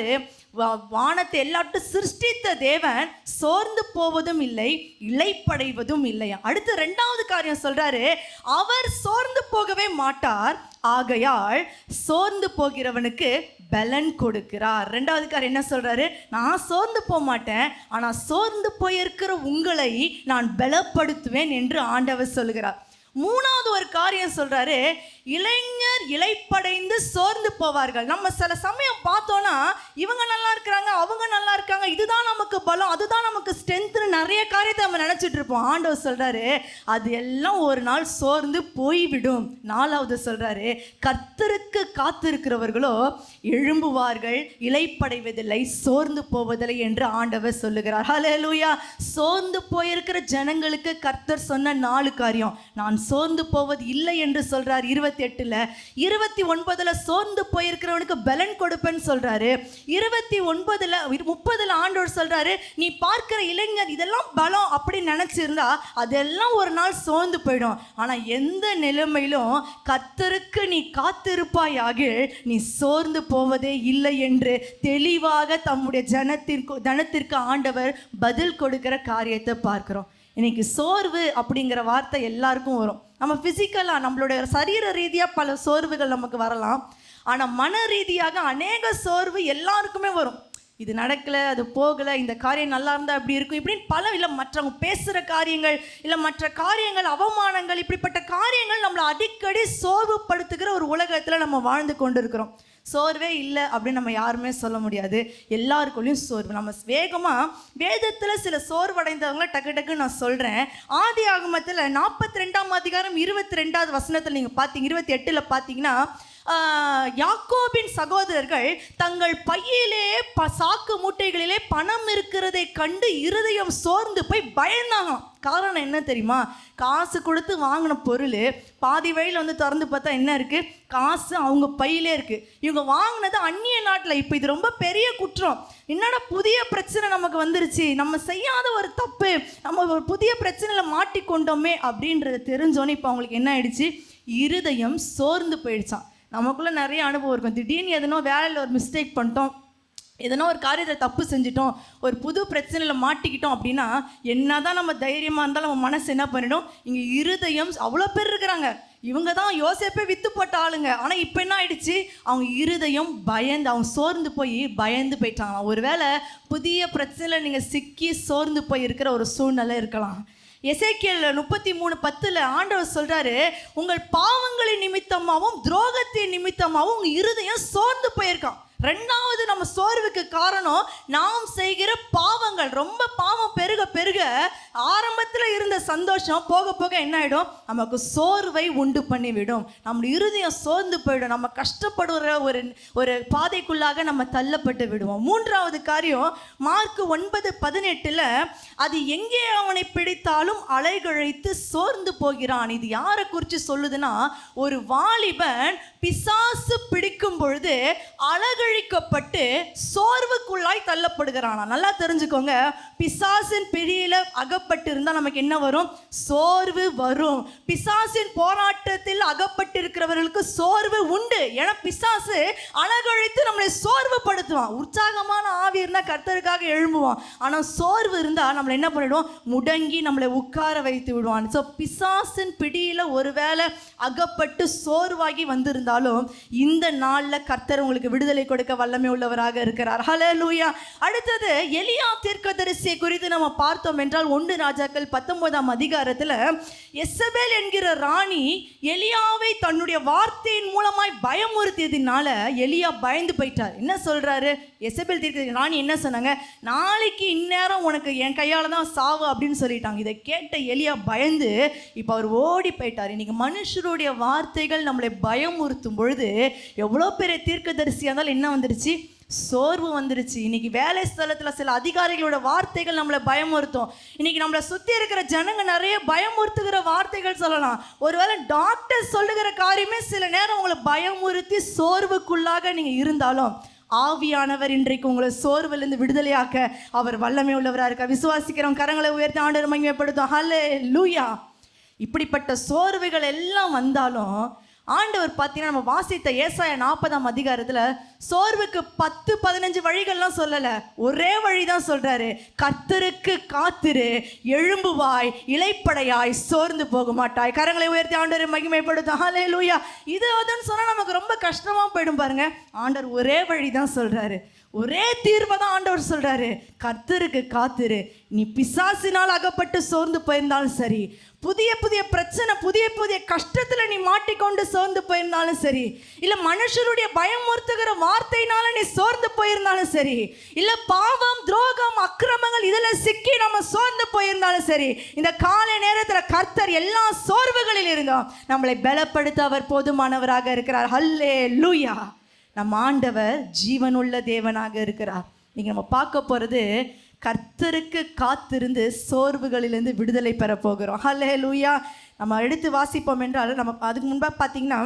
வா- வானத்தை எல்லாட்டும் சிருஷ்டித்த தேவன் சோர்ந்து போவதும் இல்லை இளைப்படைவதும் இல்லை அடுத்து ரெண்டாவது காரியம் சொல்றாரு அவர் சோர்ந்து போகவே மாட்டார் ஆகையால் சோர்ந்து போகிறவனுக்கு பலன் கொடுக்கிறார் ரெண்டாவது காரியம் என்ன சொல்றாரு நான் சோர்ந்து போக மாட்டேன் ஆனா சோர்ந்து போயிருக்கிற உங்களை நான் பலப்படுத்துவேன் என்று ஆண்டவர் சொல்லுகிறார் மூணாவது ஒரு காரியம் சொல்றாரு இளைஞர் இளைப்படைந்து சோர்ந்து போவார்கள் நம்ம சில சமயம் பார்த்தோன்னா இவங்க நல்லா இருக்கிறாங்க அவங்க நல்லா இருக்காங்க இதுதான் நமக்கு பலம் அதுதான் நமக்கு ஸ்ட்ரென்த்னு நிறைய காரியத்தை நம்ம நினைச்சிட்டு இருப்போம் ஆண்டவர் சொல்றாரு அது எல்லாம் ஒரு நாள் சோர்ந்து போய்விடும் நாலாவது சொல்றாரு கர்த்தருக்கு காத்திருக்கிறவர்களோ எழும்புவார்கள் இளைப்படைவதில்லை சோர்ந்து போவதில்லை என்று ஆண்டவர் சொல்லுகிறார் ஹalleluya சோர்ந்து போயிருக்கிற ஜனங்களுக்கு கர்த்தர் சொன்ன நாலு காரியம் நான் சோர்ந்து போவது இல்லை என்று சொல்றார் இருபத்தி எட்டுல இருபத்தி ஒன்பதுல சோர்ந்து போயிருக்கிறவனுக்கு பலன் கொடுப்பேன்னு சொல்றாரு இருபத்தி ஒன்பதுல முப்பதுல ஆண்டவர் சொல்றாரு நீ பார்க்கிற இளைஞர் இதெல்லாம் பலம் அப்படின்னு நினைச்சிருந்தா அதெல்லாம் ஒரு நாள் சோர்ந்து போயிடும் ஆனா எந்த நிலைமையிலும் கர்த்தருக்கு நீ காத்திருப்பாயாக நீ சோர்ந்து போவதே இல்லை என்று தெளிவாக தம்முடைய ஜனத்திற்கு ஜனத்திற்கு ஆண்டவர் பதில் கொடுக்கிற காரியத்தை பார்க்கிறோம் இன்னைக்கு சோர்வு அப்படிங்கிற வார்த்தை எல்லாருக்கும் வரும் நம்ம ஃபிசிக்கலாக நம்மளுடைய சரீர ரீதியாக பல சோர்வுகள் நமக்கு வரலாம் ஆனால் மன ரீதியாக அநேக சோர்வு எல்லாருக்குமே வரும் இது நடக்கலை அது போகலை இந்த காரியம் நல்லா இருந்தால் இப்படி இருக்கும் இப்படின்னு பல இல்லை மற்றவங்க பேசுகிற காரியங்கள் இல்லை மற்ற காரியங்கள் அவமானங்கள் இப்படிப்பட்ட காரியங்கள் நம்மளை அடிக்கடி சோர்வுபடுத்துகிற ஒரு உலகத்தில் நம்ம வாழ்ந்து கொண்டு இருக்கிறோம் சோர்வே இல்லை அப்படின்னு நம்ம யாருமே சொல்ல முடியாது எல்லாருக்குள்ளேயும் சோர்வு நம்ம வேகமாக வேதத்தில் சில சோர்வடைந்தவங்கள டக்கு டக்குன்னு நான் சொல்கிறேன் ஆதி ஆகமத்தில் நாற்பத்தி ரெண்டாம் அதிகாரம் இருபத்தி ரெண்டாவது வசனத்தில் நீங்கள் பார்த்தீங்க இருபத்தி எட்டில் பார்த்தீங்கன்னா ஆஹ், யாக்கோபின் சகோதரர்கள் தங்கள் பையிலே ப சாக்கு மூட்டைகளிலே பணம் இருக்கிறதை கண்டு இருதயம் சோர்ந்து போய் பயந்தாங்களாம் காரணம் என்ன தெரியுமா காசு கொடுத்து வாங்கின பொருள் பாதி வழியில் வந்து திறந்து பார்த்தா என்ன இருக்குது காசு அவங்க பையிலே இருக்குது இவங்க வாங்கினது அந்நிய நாட்டில் இப்போ இது ரொம்ப பெரிய குற்றம் என்னடா புதிய பிரச்சனை நமக்கு வந்துருச்சு நம்ம செய்யாத ஒரு தப்பு நம்ம ஒரு புதிய பிரச்சனையில் மாட்டிக்கொண்டோமே அப்படின்றத தெரிஞ்சோன்னே இப்போ அவங்களுக்கு என்ன ஆயிடுச்சு இருதயம் சோர்ந்து போயிடுச்சான் நமக்குள்ள நிறைய அனுபவம் இருக்கும் திடீர்னு எதனோ வேலையில் ஒரு மிஸ்டேக் பண்ணிட்டோம் எதனோ ஒரு காரியத்தை தப்பு செஞ்சிட்டோம் ஒரு புது பிரச்சனையில் மாட்டிக்கிட்டோம் அப்படின்னா என்னதான் நம்ம தைரியமாக இருந்தாலும் நம்ம மனசு என்ன பண்ணிடும் இங்கே இருதயம் அவ்வளோ பேர் இருக்கிறாங்க இவங்க தான் யோசேப்பே வித்து போட்ட ஆளுங்க ஆனால் இப்போ என்ன ஆயிடுச்சு அவங்க இருதயம் பயந்து அவங்க சோர்ந்து போய் பயந்து போயிட்டாங்க ஒருவேளை புதிய பிரச்சனையில் நீங்கள் சிக்கி சோர்ந்து போய் இருக்கிற ஒரு சூழ்நிலை இருக்கலாம் எசேக்கியல் முப்பத்தி மூணு பத்தில் ஆண்டவர் சொல்றாரு உங்கள் பாவங்களின் நிமித்தமாகவும் துரோகத்தின் நிமித்தமாகவும் உங்கள் இருதயம் சோர்ந்து போயிருக்கான் ரெண்டாவது நம்ம சோர்வுக்கு காரணம் நாம் செய்கிற பாவங்கள் ரொம்ப பாவம் பெருக பெருக ஆரம்பத்தில் இருந்த சந்தோஷம் போக போக என்ன ஆகிடும் நமக்கு சோர்வை உண்டு பண்ணிவிடும் நம்ம இருதயம் சோர்ந்து போயிடும் நம்ம கஷ்டப்படுற ஒரு ஒரு பாதைக்குள்ளாக நம்ம தள்ளப்பட்டு விடுவோம் மூன்றாவது காரியம் மார்க் ஒன்பது பதினெட்டில் அது எங்கே அவனை பிடித்தாலும் அலைகழைத்து சோர்ந்து போகிறான் இது யாரை குறித்து சொல்லுதுன்னா ஒரு வாலிபன் பிசாசு பிடிக்கும் பொழுது அலகழிக்கப்பட்டு சோர்வுக்குள்ளாய் தள்ளப்படுகிறானா நல்லா தெரிஞ்சுக்கோங்க பிசாசின் பிடியில அகப்பட்டு இருந்தால் நமக்கு என்ன வரும் சோர்வு வரும் பிசாசின் போராட்டத்தில் அகப்பட்டிருக்கிறவர்களுக்கு சோர்வு உண்டு ஏன்னா பிசாசு அலகழித்து நம்மளை சோர்வுபடுத்துவான் உற்சாகமான ஆவி இருந்தால் கர்த்தருக்காக எழும்புவான் ஆனால் சோர்வு இருந்தால் நம்மளை என்ன பண்ணிடுவோம் முடங்கி நம்மளை உட்கார வைத்து விடுவான் ஸோ பிசாசின் பிடியில் ஒருவேளை அகப்பட்டு சோர்வாகி வந்திருந்தாலும் இந்த நாளில் கர்த்தர் உங்களுக்கு விடுதலை கொடுக்க வல்லமை உள்ளவராக இருக்கிறார் ஹalleluya அடுத்தது எலியா தீர்க்கதரிசியை குறித்து நம்ம பார்த்தோம் என்றால் ஒன்று ராஜாக்கள் பத்தொன்பதாம் அதிகாரத்தில் எசபேல் என்கிற ராணி எலியாவை தன்னுடைய வார்த்தையின் மூலமாய் பயமுறுத்தியதுனால எலியா பயந்து போயிட்டார் என்ன சொல்றாரு எசபேல் தீர்க்க ராணி என்ன சொன்னாங்க நாளைக்கு இந்நேரம் உனக்கு என் கையால தான் சாவு அப்படின்னு சொல்லிட்டாங்க இதை கேட்ட எலியா பயந்து இப்போ அவர் ஓடி போயிட்டார் இன்னைக்கு மனுஷருடைய வார்த்தைகள் நம்மளை பயமுறுத்தும் பொழுது எவ்வளோ பெரிய தீர்க்கதரிசியாக இருந்தாலும் என்ன வந்துருச்சு சோர்வு வந்துருச்சு இன்னைக்கு வேலை ஸ்தலத்தில் சில அதிகாரிகளோட வார்த்தைகள் நம்மளை பயமுறுத்தும் இன்னைக்கு நம்மளை சுற்றி இருக்கிற ஜனங்க நிறைய பயமுறுத்துகிற வார்த்தைகள் சொல்லலாம் ஒருவேளை டாக்டர் சொல்லுகிற காரியமே சில நேரம் உங்களை பயமுறுத்தி சோர்வுக்குள்ளாக நீங்கள் இருந்தாலும் ஆவியானவர் இன்றைக்கு உங்களை சோர்விலிருந்து விடுதலையாக்க அவர் வல்லமை உள்ளவராக இருக்க விசுவாசிக்கிறோம் கரங்களை உயர்த்தி ஆண்டவர் மகிமைப்படுத்தும் ஹலே லூயா இப்படிப்பட்ட சோர்வுகள் எல்லாம் வந்தாலும் ஆண்டவர் பார்த்தீங்கன்னா நம்ம வாசித்த ஏசாய நாற்பதாம் அதிகாரத்தில் சோர்வுக்கு பத்து பதினஞ்சு வழிகள்லாம் சொல்லலை ஒரே வழி தான் சொல்கிறாரு கர்த்தருக்கு காத்திரு எழும்புவாய் இலைப்படையாய் சோர்ந்து போக மாட்டாய் கரங்களை உயர்த்தி ஆண்டவர் மகிமைப்படுத்தும் ஹலே லூயா இது அதுன்னு சொன்னால் நமக்கு ரொம்ப கஷ்டமாக போயிடும் பாருங்க ஆண்டவர் ஒரே வழி தான் சொல்கிறாரு ஒரே தீர்வை தான் ஆண்டவர் சொல்றாரு கர்த்தருக்கு காத்திரு நீ பிசாசினால் அகப்பட்டு சோர்ந்து போயிருந்தாலும் சரி புதிய புதிய பிரச்சனை புதிய புதிய கஷ்டத்துல நீ மாட்டிக்கொண்டு சோர்ந்து போயிருந்தாலும் சரி இல்ல மனுஷருடைய பயமுறுத்துகிற வார்த்தையினால நீ சோர்ந்து போயிருந்தாலும் சரி இல்ல பாவம் துரோகம் அக்கிரமங்கள் இதுல சிக்கி நம்ம சோர்ந்து போயிருந்தாலும் சரி இந்த காலை நேரத்துல கர்த்தர் எல்லா சோர்வுகளில் இருந்தோம் நம்மளை பலப்படுத்த அவர் போதுமானவராக இருக்கிறார் ஹல்லே லூயா நம்ம ஆண்டவர் ஜீவனுள்ள தேவனாக இருக்கிறார் நீங்கள் நம்ம பார்க்க போகிறது கர்த்தருக்கு காத்திருந்து சோர்வுகளிலிருந்து விடுதலை பெற போகிறோம் ஹலே லூயா நம்ம எடுத்து வாசிப்போம் என்றால் நம்ம அதுக்கு முன்பாக பார்த்தீங்கன்னா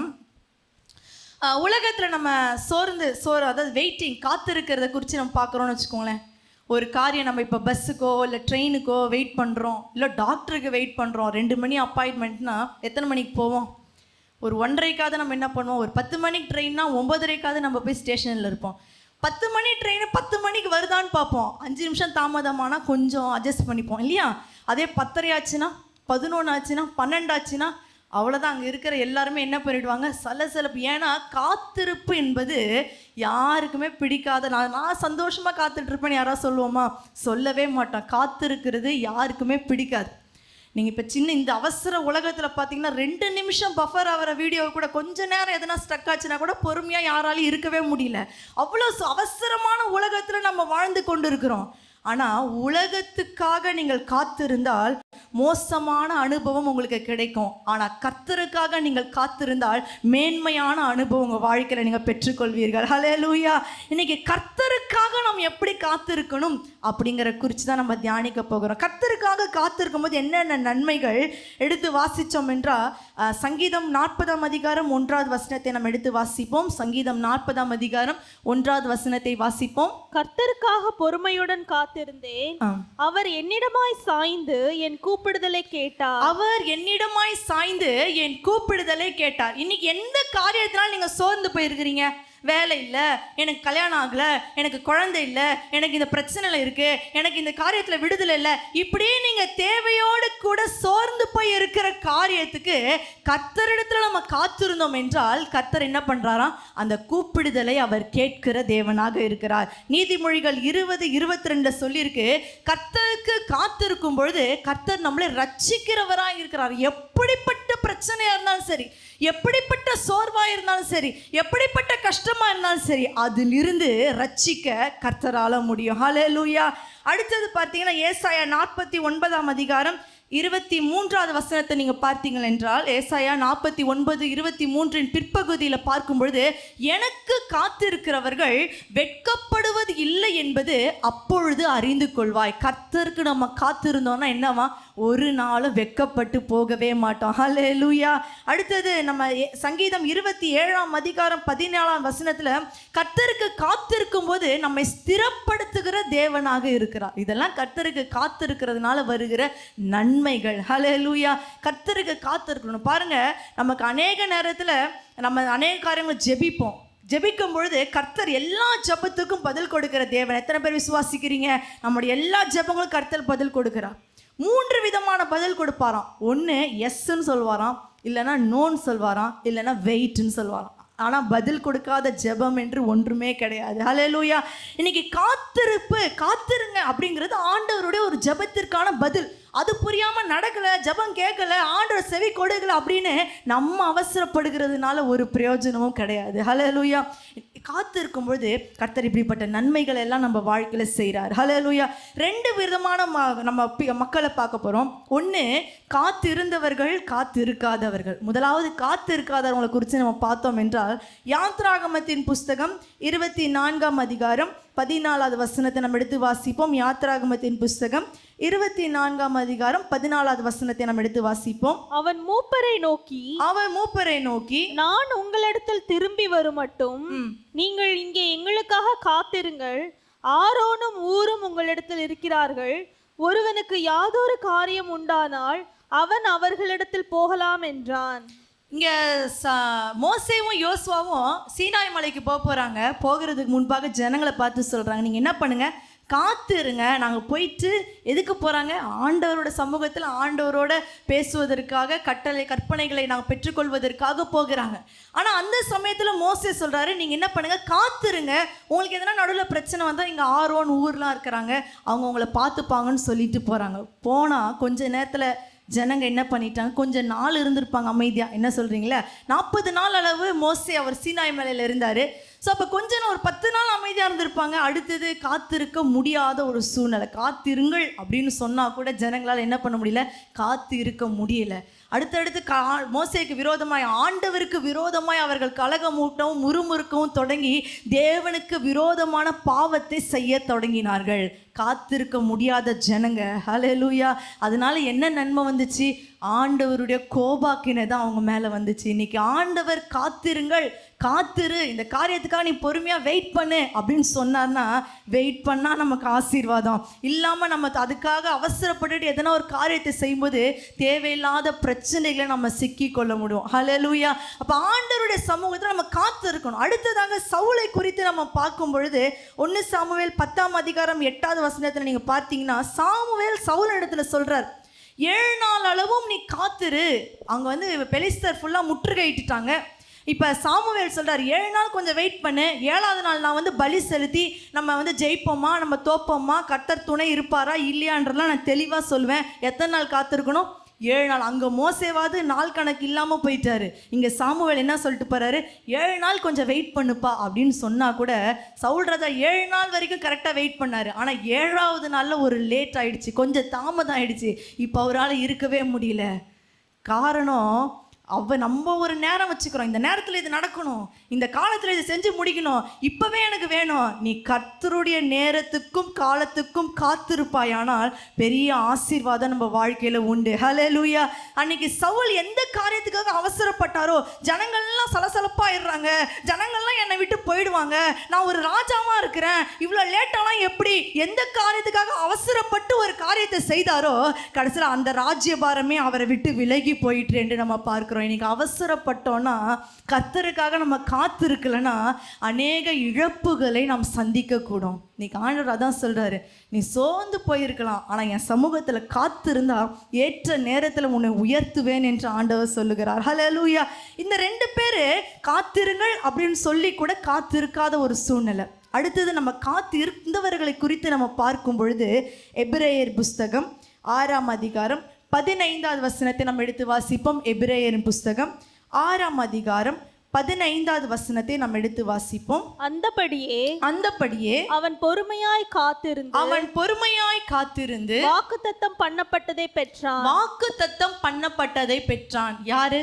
உலகத்தில் நம்ம சோர்ந்து சோறு அதாவது வெயிட்டிங் காத்திருக்கிறத குறித்து நம்ம பார்க்குறோம்னு வச்சுக்கோங்களேன் ஒரு காரியம் நம்ம இப்போ பஸ்ஸுக்கோ இல்லை ட்ரெயினுக்கோ வெயிட் பண்ணுறோம் இல்லை டாக்டருக்கு வெயிட் பண்ணுறோம் ரெண்டு மணி அப்பாயின்மெண்ட்னா எத்தனை மணிக்கு போவோம் ஒரு ஒன்றரைக்காவது நம்ம என்ன பண்ணுவோம் ஒரு பத்து மணிக்கு ட்ரெயின்னா ஒம்பதரைக்காவது நம்ம போய் ஸ்டேஷனில் இருப்போம் பத்து மணி ட்ரெயின் பத்து மணிக்கு வருதான்னு பார்ப்போம் அஞ்சு நிமிஷம் தாமதமானா கொஞ்சம் அட்ஜஸ்ட் பண்ணிப்போம் இல்லையா அதே பத்தரை ஆச்சுன்னா பதினொன்று ஆச்சுன்னா பன்னெண்டு ஆச்சுன்னா அவ்வளோதான் அங்கே இருக்கிற எல்லாருமே என்ன பண்ணிடுவாங்க சலசலப்பு ஏன்னா காத்திருப்பு என்பது யாருக்குமே பிடிக்காத நான் நான் சந்தோஷமாக காத்துட்ருப்பேன்னு யாராவது சொல்லுவோமா சொல்லவே மாட்டோம் காத்திருக்கிறது யாருக்குமே பிடிக்காது நீங்கள் இப்போ சின்ன இந்த அவசர உலகத்தில் பார்த்தீங்கன்னா ரெண்டு நிமிஷம் பஃபர் ஆகிற வீடியோ கூட கொஞ்ச நேரம் எதனா ஸ்டக் ஆச்சுன்னா கூட பொறுமையாக யாராலையும் இருக்கவே முடியல அவ்வளோ சு- அவசரமான உலகத்தில் நம்ம வாழ்ந்து கொண்டு இருக்கிறோம் ஆனால் உலகத்துக்காக நீங்கள் காத்திருந்தால் மோசமான அனுபவம் உங்களுக்கு கிடைக்கும் ஆனால் கர்த்தருக்காக நீங்கள் காத்திருந்தால் மேன்மையான அனுபவம் உங்கள் வாழ்க்கையில் நீங்கள் பெற்றுக்கொள்வீர்கள் ஹலே லூயா இன்னைக்கு கர்த்தருக்காக நாம் எப்படி காத்திருக்கணும் அப்படிங்கிற குறித்து தான் நம்ம தியானிக்க போகிறோம் கர்த்தருக்காக காத்திருக்கும் போது என்னென்ன நன்மைகள் எடுத்து வாசித்தோம் என்றால் அஹ், சங்கீதம் நாற்பதாம் அதிகாரம் ஒன்றாவது வசனத்தை நம்ம எடுத்து வாசிப்போம் சங்கீதம் நாற்பதாம் அதிகாரம் ஒன்றாவது வசனத்தை வாசிப்போம் கர்த்தருக்காக பொறுமையுடன் காத்திருந்தேன் ஆ. அவர் என்னிடமாய் சாய்ந்து என் கூப்பிடுதலை கேட்டார் அவர் என்னிடமாய் சாய்ந்து என் கூப்பிடுதலை கேட்டார் இன்னைக்கு எந்த காரியத்தினால நீங்க சோர்ந்து போயிருக்கிறீங்க வேலை இல்லை எனக்கு கல்யாணம் ஆகலை எனக்கு குழந்தை இல்லை எனக்கு இந்த பிரச்சனையில் இருக்கு எனக்கு இந்த காரியத்தில் விடுதலை இல்லை இப்படியே நீங்கள் தேவையோடு கூட சோர்ந்து போய் இருக்கிற காரியத்துக்கு கர்த்தரிடத்தில் நம்ம காத்திருந்தோம் என்றால் கர்த்தர் என்ன பண்ணுறாராம் அந்த கூப்பிடுதலை அவர் கேட்கிற தேவனாக இருக்கிறார் நீதிமொழிகள் இருபது இருபத்தி ரெண்டு சொல்லியிருக்கு கர்த்தருக்கு காத்திருக்கும் பொழுது கர்த்தர் நம்மளை ரட்சிக்கிறவராக இருக்கிறார் எப்படிப்பட்ட பிரச்சனையாக இருந்தாலும் சரி எப்படிப்பட்ட சோர்வாக இருந்தாலும் சரி எப்படிப்பட்ட கஷ்டமாக இருந்தாலும் சரி அதிலிருந்து ரட்சிக்க கர்த்தரால முடியும் ஹalleluya அடுத்தது பார்த்தீங்கன்னா ஏசாயா நாற்பத்தி ஒன்பதாம் அதிகாரம் இருபத்தி மூன்றாவது வசனத்தை நீங்கள் பார்த்தீங்கள் என்றால் ஏசாயா நாற்பத்தி ஒன்பது இருபத்தி மூன்றின் பிற்பகுதியில் பார்க்கும் பொழுது எனக்கு காத்திருக்கிறவர்கள் வெட்கப்படுவது இல்லை என்பது அப்பொழுது அறிந்து கொள்வாய் கர்த்தருக்கு நம்ம காத்திருந்தோம்னா என்னவா ஒரு நாளும் வெட்கப்பட்டு போகவே மாட்டோம் ஹலே லூயா அடுத்தது நம்ம எ- சங்கீதம் இருபத்தி ஏழாம் அதிகாரம் பதினேழாம் வசனத்தில் கர்த்தருக்கு காத்திருக்கும் போது நம்மை ஸ்திரப்படுத்துகிற தேவனாக இருக்கிறார் இதெல்லாம் கர்த்தருக்கு காத்திருக்கிறதுனால வருகிற நன்மைகள் ஹலே லூயா கர்த்தருக்கு காத்திருக்கணும் பாருங்க நமக்கு அநேக நேரத்தில் நம்ம அநேக காரியங்களை ஜெபிப்போம் ஜெபிக்கும் பொழுது கர்த்தர் எல்லா ஜெபத்துக்கும் பதில் கொடுக்கிற தேவன் எத்தனை பேர் விசுவாசிக்கிறீங்க நம்முடைய எல்லா ஜெபங்களும் கர்த்தர் பதில் கொடுக்கிறார் மூன்று விதமான பதில் கொடுப்பாராம் ஒன்று எஸ்ன்னு சொல்வாராம் இல்லைன்னா நோன்னு சொல்வாராம் இல்லைன்னா வெயிட்னு சொல்வாராம் ஆனால் பதில் கொடுக்காத ஜெபம் என்று ஒன்றுமே கிடையாது ஹalleluya இன்னைக்கு காத்திருப்பு காத்திருங்க அப்படிங்கிறது ஆண்டவருடைய ஒரு ஜெபத்திற்கான பதில் அது புரியாமல் நடக்கலை ஜெபம் கேட்கல ஆண்டவர் செவி கொடுக்கல அப்படின்னு நம்ம அவசரப்படுகிறதுனால ஒரு பிரயோஜனமும் கிடையாது ஹalleluya காத்திருக்கும் பொழுது கர்த்தர் இப்படிப்பட்ட நன்மைகள் எல்லாம் நம்ம வாழ்க்கையில் செய்கிறார் ஹalleluya ரெண்டு விதமான ம- நம்ம பி- மக்களை பார்க்க போகிறோம் ஒன்று காத்திருந்தவர்கள் காத்திருக்காதவர்கள் முதலாவது காத்திருக்காதவங்களை குறித்து நம்ம பார்த்தோம் என்றால் யாத்ராகமத்தின் புஸ்தகம் இருபத்தி நான்காம் அதிகாரம் பதினாலாவது வசனத்தை நம்ம எடுத்து வாசிப்போம் யாத்ராகமத்தின் புஸ்தகம் இருபத்தி நான்காம் அதிகாரம் பதினாலாவது வசனத்தை நம்ம எடுத்து வாசிப்போம் அவன் மூப்பரை நோக்கி அவர் மூப்பரை நோக்கி நான் உங்களிடத்தில் திரும்பி வரும் மட்டும் நீங்கள் இங்கே எங்களுக்காக காத்திருங்கள் ஆரோனும் ஊரும் உங்களிடத்தில் இருக்கிறார்கள் ஒருவனுக்கு யாதொரு காரியம் உண்டானால் அவன் அவர்களிடத்தில் போகலாம் என்றான் இங்க ச மோசேவும் யோசுவாவும் சீனாய் மலைக்கு போக போறாங்க போகிறதுக்கு முன்பாக ஜனங்களை பார்த்து சொல்றாங்க நீங்க என்ன பண்ணுங்க காத்து இருங்க நாங்க போயிட்டு எதுக்கு போறாங்க ஆண்டவரோட சமூகத்தில் ஆண்டவரோட பேசுவதற்காக கட்டளை கற்பனைகளை நாங்கள் பெற்றுக்கொள்வதற்காக போகிறாங்க ஆனா அந்த சமயத்துல மோசே சொல்றாரு நீங்க என்ன பண்ணுங்க காத்துருங்க உங்களுக்கு எதனா நடுவில் பிரச்சனை வந்தா இங்க ஆரோன் ஊர்லாம் இருக்கிறாங்க அவங்க உங்களை பார்த்துப்பாங்கன்னு சொல்லிட்டு போறாங்க போனா கொஞ்ச நேரத்துல ஜனங்க என்ன பண்ணிட்டாங்க கொஞ்சம் நாள் இருந்திருப்பாங்க அமைதியா என்ன சொல்றீங்களா நாற்பது நாள் அளவு மோசே அவர் சீனாய் மலையில இருந்தாரு ஸோ அப்போ கொஞ்ச நாள் ஒரு பத்து நாள் அமைதியாக இருந்திருப்பாங்க அடுத்தது காத்திருக்க முடியாத ஒரு சூழ்நிலை காத்திருங்கள் அப்படின்னு சொன்னால் கூட ஜனங்களால் என்ன பண்ண முடியல காத்து இருக்க முடியல அடுத்தடுத்து கா மோசேக்கு விரோதமாய் ஆண்டவருக்கு விரோதமாய் அவர்கள் கலகமூட்டவும் முறுமுறுக்கவும் தொடங்கி தேவனுக்கு விரோதமான பாவத்தை செய்ய தொடங்கினார்கள் காத்திருக்க முடியாத ஜனங்க ஹalleluya அதனால என்ன நன்மை வந்துச்சு ஆண்டவருடைய கோபாக்கினை தான் அவங்க மேலே வந்துச்சு இன்னைக்கு ஆண்டவர் காத்திருங்கள் காத்திரு இந்த காரியத்துக்காக நீ பொறுமையாக வெயிட் பண்ணு அப்படின்னு சொன்னார்னா வெயிட் பண்ணால் நமக்கு ஆசீர்வாதம் இல்லாமல் நம்ம அதுக்காக அவசரப்பட்டுட்டு எதனா ஒரு காரியத்தை செய்யும்போது தேவையில்லாத பிரச்சனைகளை நம்ம சிக்கி கொள்ள முடியும் ஹalleluya அப்போ ஆண்டவருடைய சமூகத்தில் நம்ம காத்து இருக்கணும் அடுத்ததாக சவுளை குறித்து நம்ம பார்க்கும் பொழுது ஒன்று சாமுவேல் பத்தாம் அதிகாரம் எட்டாவது வசனத்தில் நீங்கள் பார்த்தீங்கன்னா சாமுவேல் சவுல் இடத்துல சொல்கிறார் ஏழு நாள் அளவும் நீ காத்துரு அங்கே வந்து பெலிஸ்தர் ஃபுல்லாக முற்றுகையிட்டுட்டாங்க இப்போ சாமுவேல் சொல்றார் ஏழு நாள் கொஞ்சம் வெயிட் பண்ணு ஏழாவது நாள் நான் வந்து பலி செலுத்தி நம்ம வந்து ஜெயிப்போமா நம்ம தோப்போமா கர்த்தர் துணை இருப்பாரா இல்லையான்றலாம் நான் தெளிவாக சொல்லுவேன் எத்தனை நாள் காத்திருக்கணும் ஏழு நாள் அங்கே மோசேவாது நாள் கணக்கு இல்லாமல் போயிட்டாரு இங்கே சாமுவேல் என்ன சொல்லிட்டு போறாரு ஏழு நாள் கொஞ்சம் வெயிட் பண்ணுப்பா அப்படின்னு சொன்னால் கூட சவுல் ராஜா ஏழு நாள் வரைக்கும் கரெக்டாக வெயிட் பண்ணாரு ஆனால் ஏழாவது நாளில் ஒரு லேட் ஆயிடுச்சு கொஞ்சம் தாமதம் ஆயிடுச்சு இப்போ அவரால் இருக்கவே முடியல காரணம் அவ நம்ம ஒரு நேரம் வச்சுக்கிறோம் இந்த நேரத்தில் இது நடக்கணும் இந்த காலத்தில் இதை செஞ்சு முடிக்கணும் இப்போவே எனக்கு வேணும் நீ கர்த்தருடைய நேரத்துக்கும் காலத்துக்கும் காத்திருப்பாயானால் பெரிய ஆசீர்வாதம் நம்ம வாழ்க்கையில் உண்டு ஹலே லூயா அன்னைக்கு சவுல் எந்த காரியத்துக்காக அவசரப்பட்டாரோ ஜனங்கள்லாம் சலசலப்பாயிடுறாங்க ஜனங்கள்லாம் என்னை விட்டு போயிடுவாங்க நான் ஒரு ராஜாவாக இருக்கிறேன் இவ்வளோ லேட்டாலாம் எப்படி எந்த காரியத்துக்காக அவசரப்பட்டு ஒரு காரியத்தை செய்தாரோ கடைசியில் அந்த ராஜ்யபாரமே அவரை விட்டு விலகி போயிட்டு என்று நம்ம பார்க்கிறோம் இன்னைக்கு அவசரப்பட்டோன்னா கர்த்தருக்காக நம்ம காத்திருக்கலன்னா அநேக இழப்புகளை நாம் சந்திக்கக்கூடும் இன்னைக்கு ஆண்டவர் அதான் சொல்றாரு நீ சோர்ந்து போயிருக்கலாம் ஆனால் என் சமூகத்தில் காத்திருந்தா ஏற்ற நேரத்தில் உன்னை உயர்த்துவேன் என்று ஆண்டவர் சொல்லுகிறார் ஹalleluya இந்த ரெண்டு பேர் காத்திருங்கள் அப்படின்னு சொல்லி கூட காத்திருக்காத ஒரு சூழ்நிலை அடுத்தது நம்ம காத்து இருந்தவர்களை குறித்து நம்ம பார்க்கும் பொழுது எபிரேயர் புஸ்தகம் ஆறாம் அதிகாரம் பதினைந்தாவது வசனத்தை நம்ம எடுத்து வாசிப்போம் எபிரேயரின் புஸ்தகம் ஆறாம் அதிகாரம் பதினைந்தாவது வசனத்தை நம்ம எடுத்து வாசிப்போம் அந்தபடியே அந்தபடியே அவன் பொறுமையாய் காத்திருந்து அவன் பொறுமையாய் காத்திருந்து வாக்குத்தத்தம் பண்ணப்பட்டதை பெற்றான் வாக்கு தத்தம் பண்ணப்பட்டதை பெற்றான் யாரு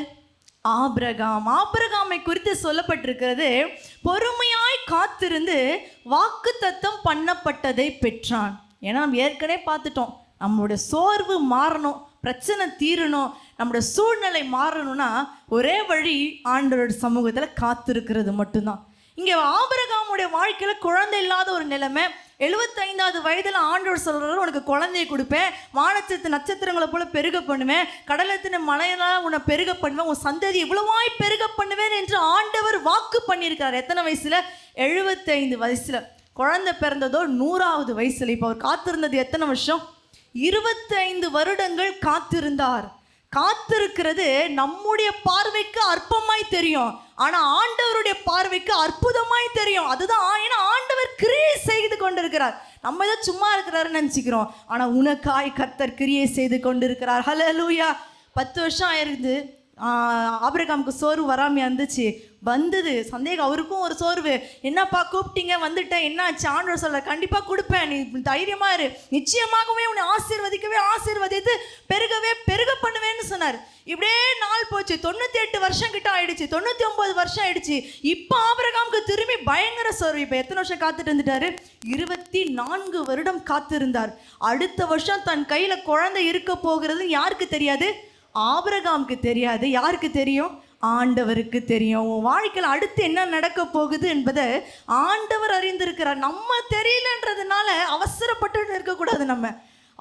ஆபிரகாம் ஆபிரகாமை குறித்து சொல்லப்பட்டிருக்கிறது பொறுமையாய் காத்திருந்து வாக்கு தத்தம் பண்ணப்பட்டதை பெற்றான் ஏன்னா நம்ம ஏற்கனவே பார்த்துட்டோம் நம்மளுடைய சோர்வு மாறணும் பிரச்சனை தீரணும் நம்மளுடைய சூழ்நிலை மாறணும்னா ஒரே வழி ஆண்டவரோட சமூகத்தில் காத்திருக்கிறது மட்டும்தான் இங்கே ஆபிரகாமுடைய வாழ்க்கையில் குழந்தை இல்லாத ஒரு நிலைமை எழுபத்தைந்தாவது வயதில் ஆண்டவர் சொல்கிறார் உனக்கு குழந்தையை கொடுப்பேன் வானச்சத்து நட்சத்திரங்களை போல பெருக பண்ணுவேன் கடலத்தின மலையெல்லாம் உன்னை பெருக பண்ணுவேன் உன் சந்ததி இவ்வளவாய் பெருக பண்ணுவேன் என்று ஆண்டவர் வாக்கு பண்ணியிருக்கார் எத்தனை வயசுல எழுபத்தைந்து வயசுல குழந்தை பிறந்ததோ நூறாவது வயசுல இப்போ அவர் காத்திருந்தது எத்தனை வருஷம் இருபத்தைந்து வருடங்கள் காத்திருந்தார் காத்திருக்கிறது நம்முடைய பார்வைக்கு அற்பமாய் தெரியும் ஆனா ஆண்டவருடைய பார்வைக்கு அற்புதமாய் தெரியும் அதுதான் ஏன்னா ஆண்டவர் கிரியை செய்து கொண்டிருக்கிறார் நம்ம ஏதோ சும்மா இருக்கிறாருன்னு நினச்சிக்கிறோம் ஆனா உனக்காய் கர்த்தர் கிரியை செய்து கொண்டிருக்கிறார் ஹalleluya பத்து வருஷம் ஆயிருக்குது ஆஹ் ஆபிரகாமுக்கு சோர்வு வராமையா இருந்துச்சு வந்தது சந்தேகம் அவருக்கும் ஒரு சோர்வு என்னப்பா கூப்பிட்டீங்க வந்துட்டேன் என்னாச்சு ஆண்டவர் சொல்ல கண்டிப்பாக கொடுப்பேன் நீ தைரியமா இரு நிச்சயமாகவே உன்னை ஆசீர்வதிக்கவே ஆசீர்வதித்து பெருகவே பெருக பண்ணுவேன்னு சொன்னார் இப்படியே நாள் போச்சு தொண்ணூற்றி எட்டு வருஷம் கிட்ட ஆயிடுச்சு தொண்ணூற்றி ஒன்பது வருஷம் ஆயிடுச்சு இப்போ ஆபிரகாமுக்கு திரும்பி பயங்கர சோர்வு இப்போ எத்தனை வருஷம் காத்துட்டு இருந்துட்டாரு இருபத்தி நான்கு வருடம் காத்திருந்தார் அடுத்த வருஷம் தன் கையில் குழந்தை இருக்க போகிறது யாருக்கு தெரியாது ஆபிரகாமுக்கு தெரியாது யாருக்கு தெரியும் ஆண்டவருக்கு தெரியும் உன் வாழ்க்கையில் அடுத்து என்ன நடக்க போகுது என்பதை ஆண்டவர் அறிந்திருக்கிறார் நம்ம தெரியலன்றதுனால அவசரப்பட்டு இருக்கக்கூடாது நம்ம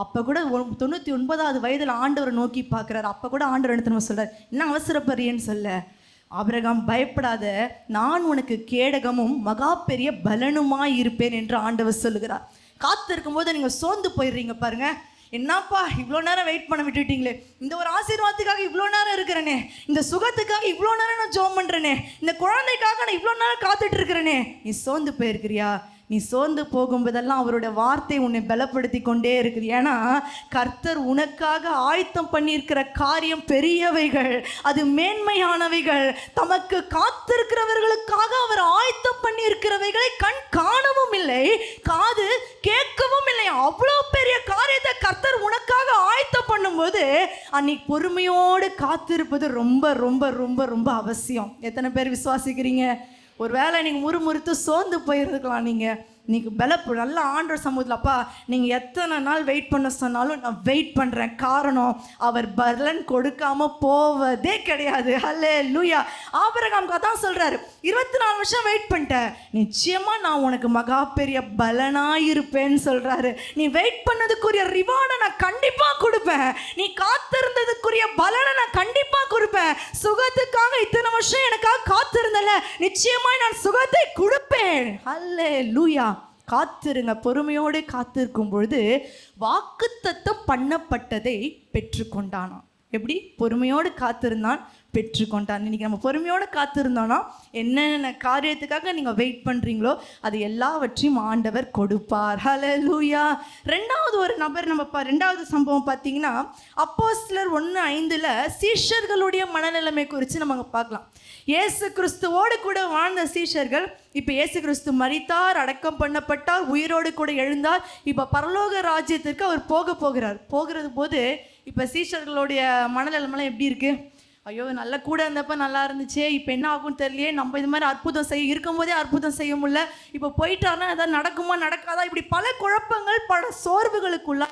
அப்போ கூட ஒ- தொண்ணூற்றி ஒன்பதாவது வயதில் ஆண்டவரை நோக்கி பார்க்குறாரு அப்போ கூட ஆண்டவர் என்ன தெரியுமா சொல்றார் என்ன அவசரப்படுறியேன்னு சொல்ல ஆபிரகாம் பயப்படாத நான் உனக்கு கேடகமும் மகா பெரிய பலனுமாய் இருப்பேன் என்று ஆண்டவர் சொல்லுகிறார் காத்து இருக்கும்போது நீங்கள் சோர்ந்து போயிடுறீங்க பாருங்க என்னப்பா இவ்வளோ நேரம் வெயிட் பண்ண விட்டுட்டீங்களே இந்த ஒரு ஆசீர்வாதத்துக்காக இவ்வளோ நேரம் இருக்கிறேனே இந்த சுகத்துக்காக இவ்வளோ நேரம் நான் ஜோம் பண்ணுறேனே இந்த குழந்தைக்காக நான் இவ்வளோ நேரம் காத்துட்டு இருக்கிறேனே நீ சோர்ந்து போயிருக்கிறியா நீ சோர்ந்து போகும்போதெல்லாம் அவருடைய வார்த்தை உன்னை பலப்படுத்தி கொண்டே இருக்குது ஏன்னா கர்த்தர் உனக்காக ஆயத்தம் பண்ணியிருக்கிற காரியம் பெரியவைகள் அது மேன்மையானவைகள் தமக்கு காத்திருக்கிறவர்களுக்காக அவர் ஆயத்தம் பண்ணியிருக்கிறவைகளை கண் காணவும் இல்லை காது கேட்கவும் இல்லை அவ்வளோ பெரிய காரியத்தை கர்த்தர் உனக்காக ஆயத்தம் பண்ணும்போது அன்னைக்கு பொறுமையோடு காத்திருப்பது ரொம்ப ரொம்ப ரொம்ப ரொம்ப அவசியம் எத்தனை பேர் விசுவாசிக்கிறீங்க ஒருவேளை நீங்கள் முறுமுறுத்து சோர்ந்து போயிருக்கலாம் நீங்கள் நீங்கள் பலப்பு நல்ல ஆண்டவர் சமூகத்தில் அப்பா நீங்கள் எத்தனை நாள் வெயிட் பண்ண சொன்னாலும் நான் வெயிட் பண்ணுறேன் காரணம் அவர் பலன் கொடுக்காம போவதே கிடையாது அல்லே லூயா ஆபரகாம்க்கு அதான் சொல்கிறாரு இருபத்தி நாலு வருஷம் வெயிட் பண்ணிட்டேன் நிச்சயமாக நான் உனக்கு மகா பெரிய பலனாயிருப்பேன்னு சொல்கிறாரு நீ வெயிட் பண்ணதுக்குரிய ரிவார்டை நான் கண்டிப்பாக கொடுப்பேன் நீ காத்திருந்ததுக்குரிய பலனை நான் கண்டிப்பாக கொடுப்பேன் சுகத்துக்காக இத்தனை வருஷம் எனக்காக காத்திருந்தல நிச்சயமாய் நான் சுகத்தை கொடுப்பேன் அல்லே லூயா காத்திருங்க பொறுமையோடு காத்திருக்கும் பொழுது வாக்குத்தத்தம் பண்ணப்பட்டதை பெற்றுக்கொண்டானாம் எப்படி பொறுமையோடு காத்திருந்தான் பெற்றுக்கொண்டான் இன்னைக்கு நம்ம பொறுமையோடு காத்திருந்தோன்னா என்னென்ன காரியத்துக்காக நீங்கள் வெயிட் பண்ணுறீங்களோ அது எல்லாவற்றையும் ஆண்டவர் கொடுப்பார் ஹalleluya ரெண்டாவது ஒரு நபர் நம்ம பா ரெண்டாவது சம்பவம் பார்த்தீங்கன்னா அப்போஸ்தலர் ஒன்று ஐந்தில் சீஷர்களுடைய மனநிலைமை குறித்து நம்ம அங்க பார்க்கலாம் இயேசு கிறிஸ்துவோடு கூட வாழ்ந்த சீஷர்கள் இப்போ இயேசு கிறிஸ்து மரித்தார் அடக்கம் பண்ணப்பட்டார் உயிரோடு கூட எழுந்தார் இப்போ பரலோக ராஜ்யத்திற்கு அவர் போக போகிறார் போகிறது போது இப்போ சீஷர்களுடைய மனநிலைமைலாம் எப்படி இருக்கு ஐயோ நல்லா கூட இருந்தப்ப நல்லா இருந்துச்சே இப்போ என்ன ஆகும்னு தெரியலையே நம்ம இது மாதிரி அற்புதம் செய்ய இருக்கும்போதே அற்புதம் செய்ய முடியல இப்போ போயிட்டாருன்னா ஏதாவது நடக்குமா நடக்காதா இப்படி பல குழப்பங்கள் பல சோர்வுகளுக்குள்ள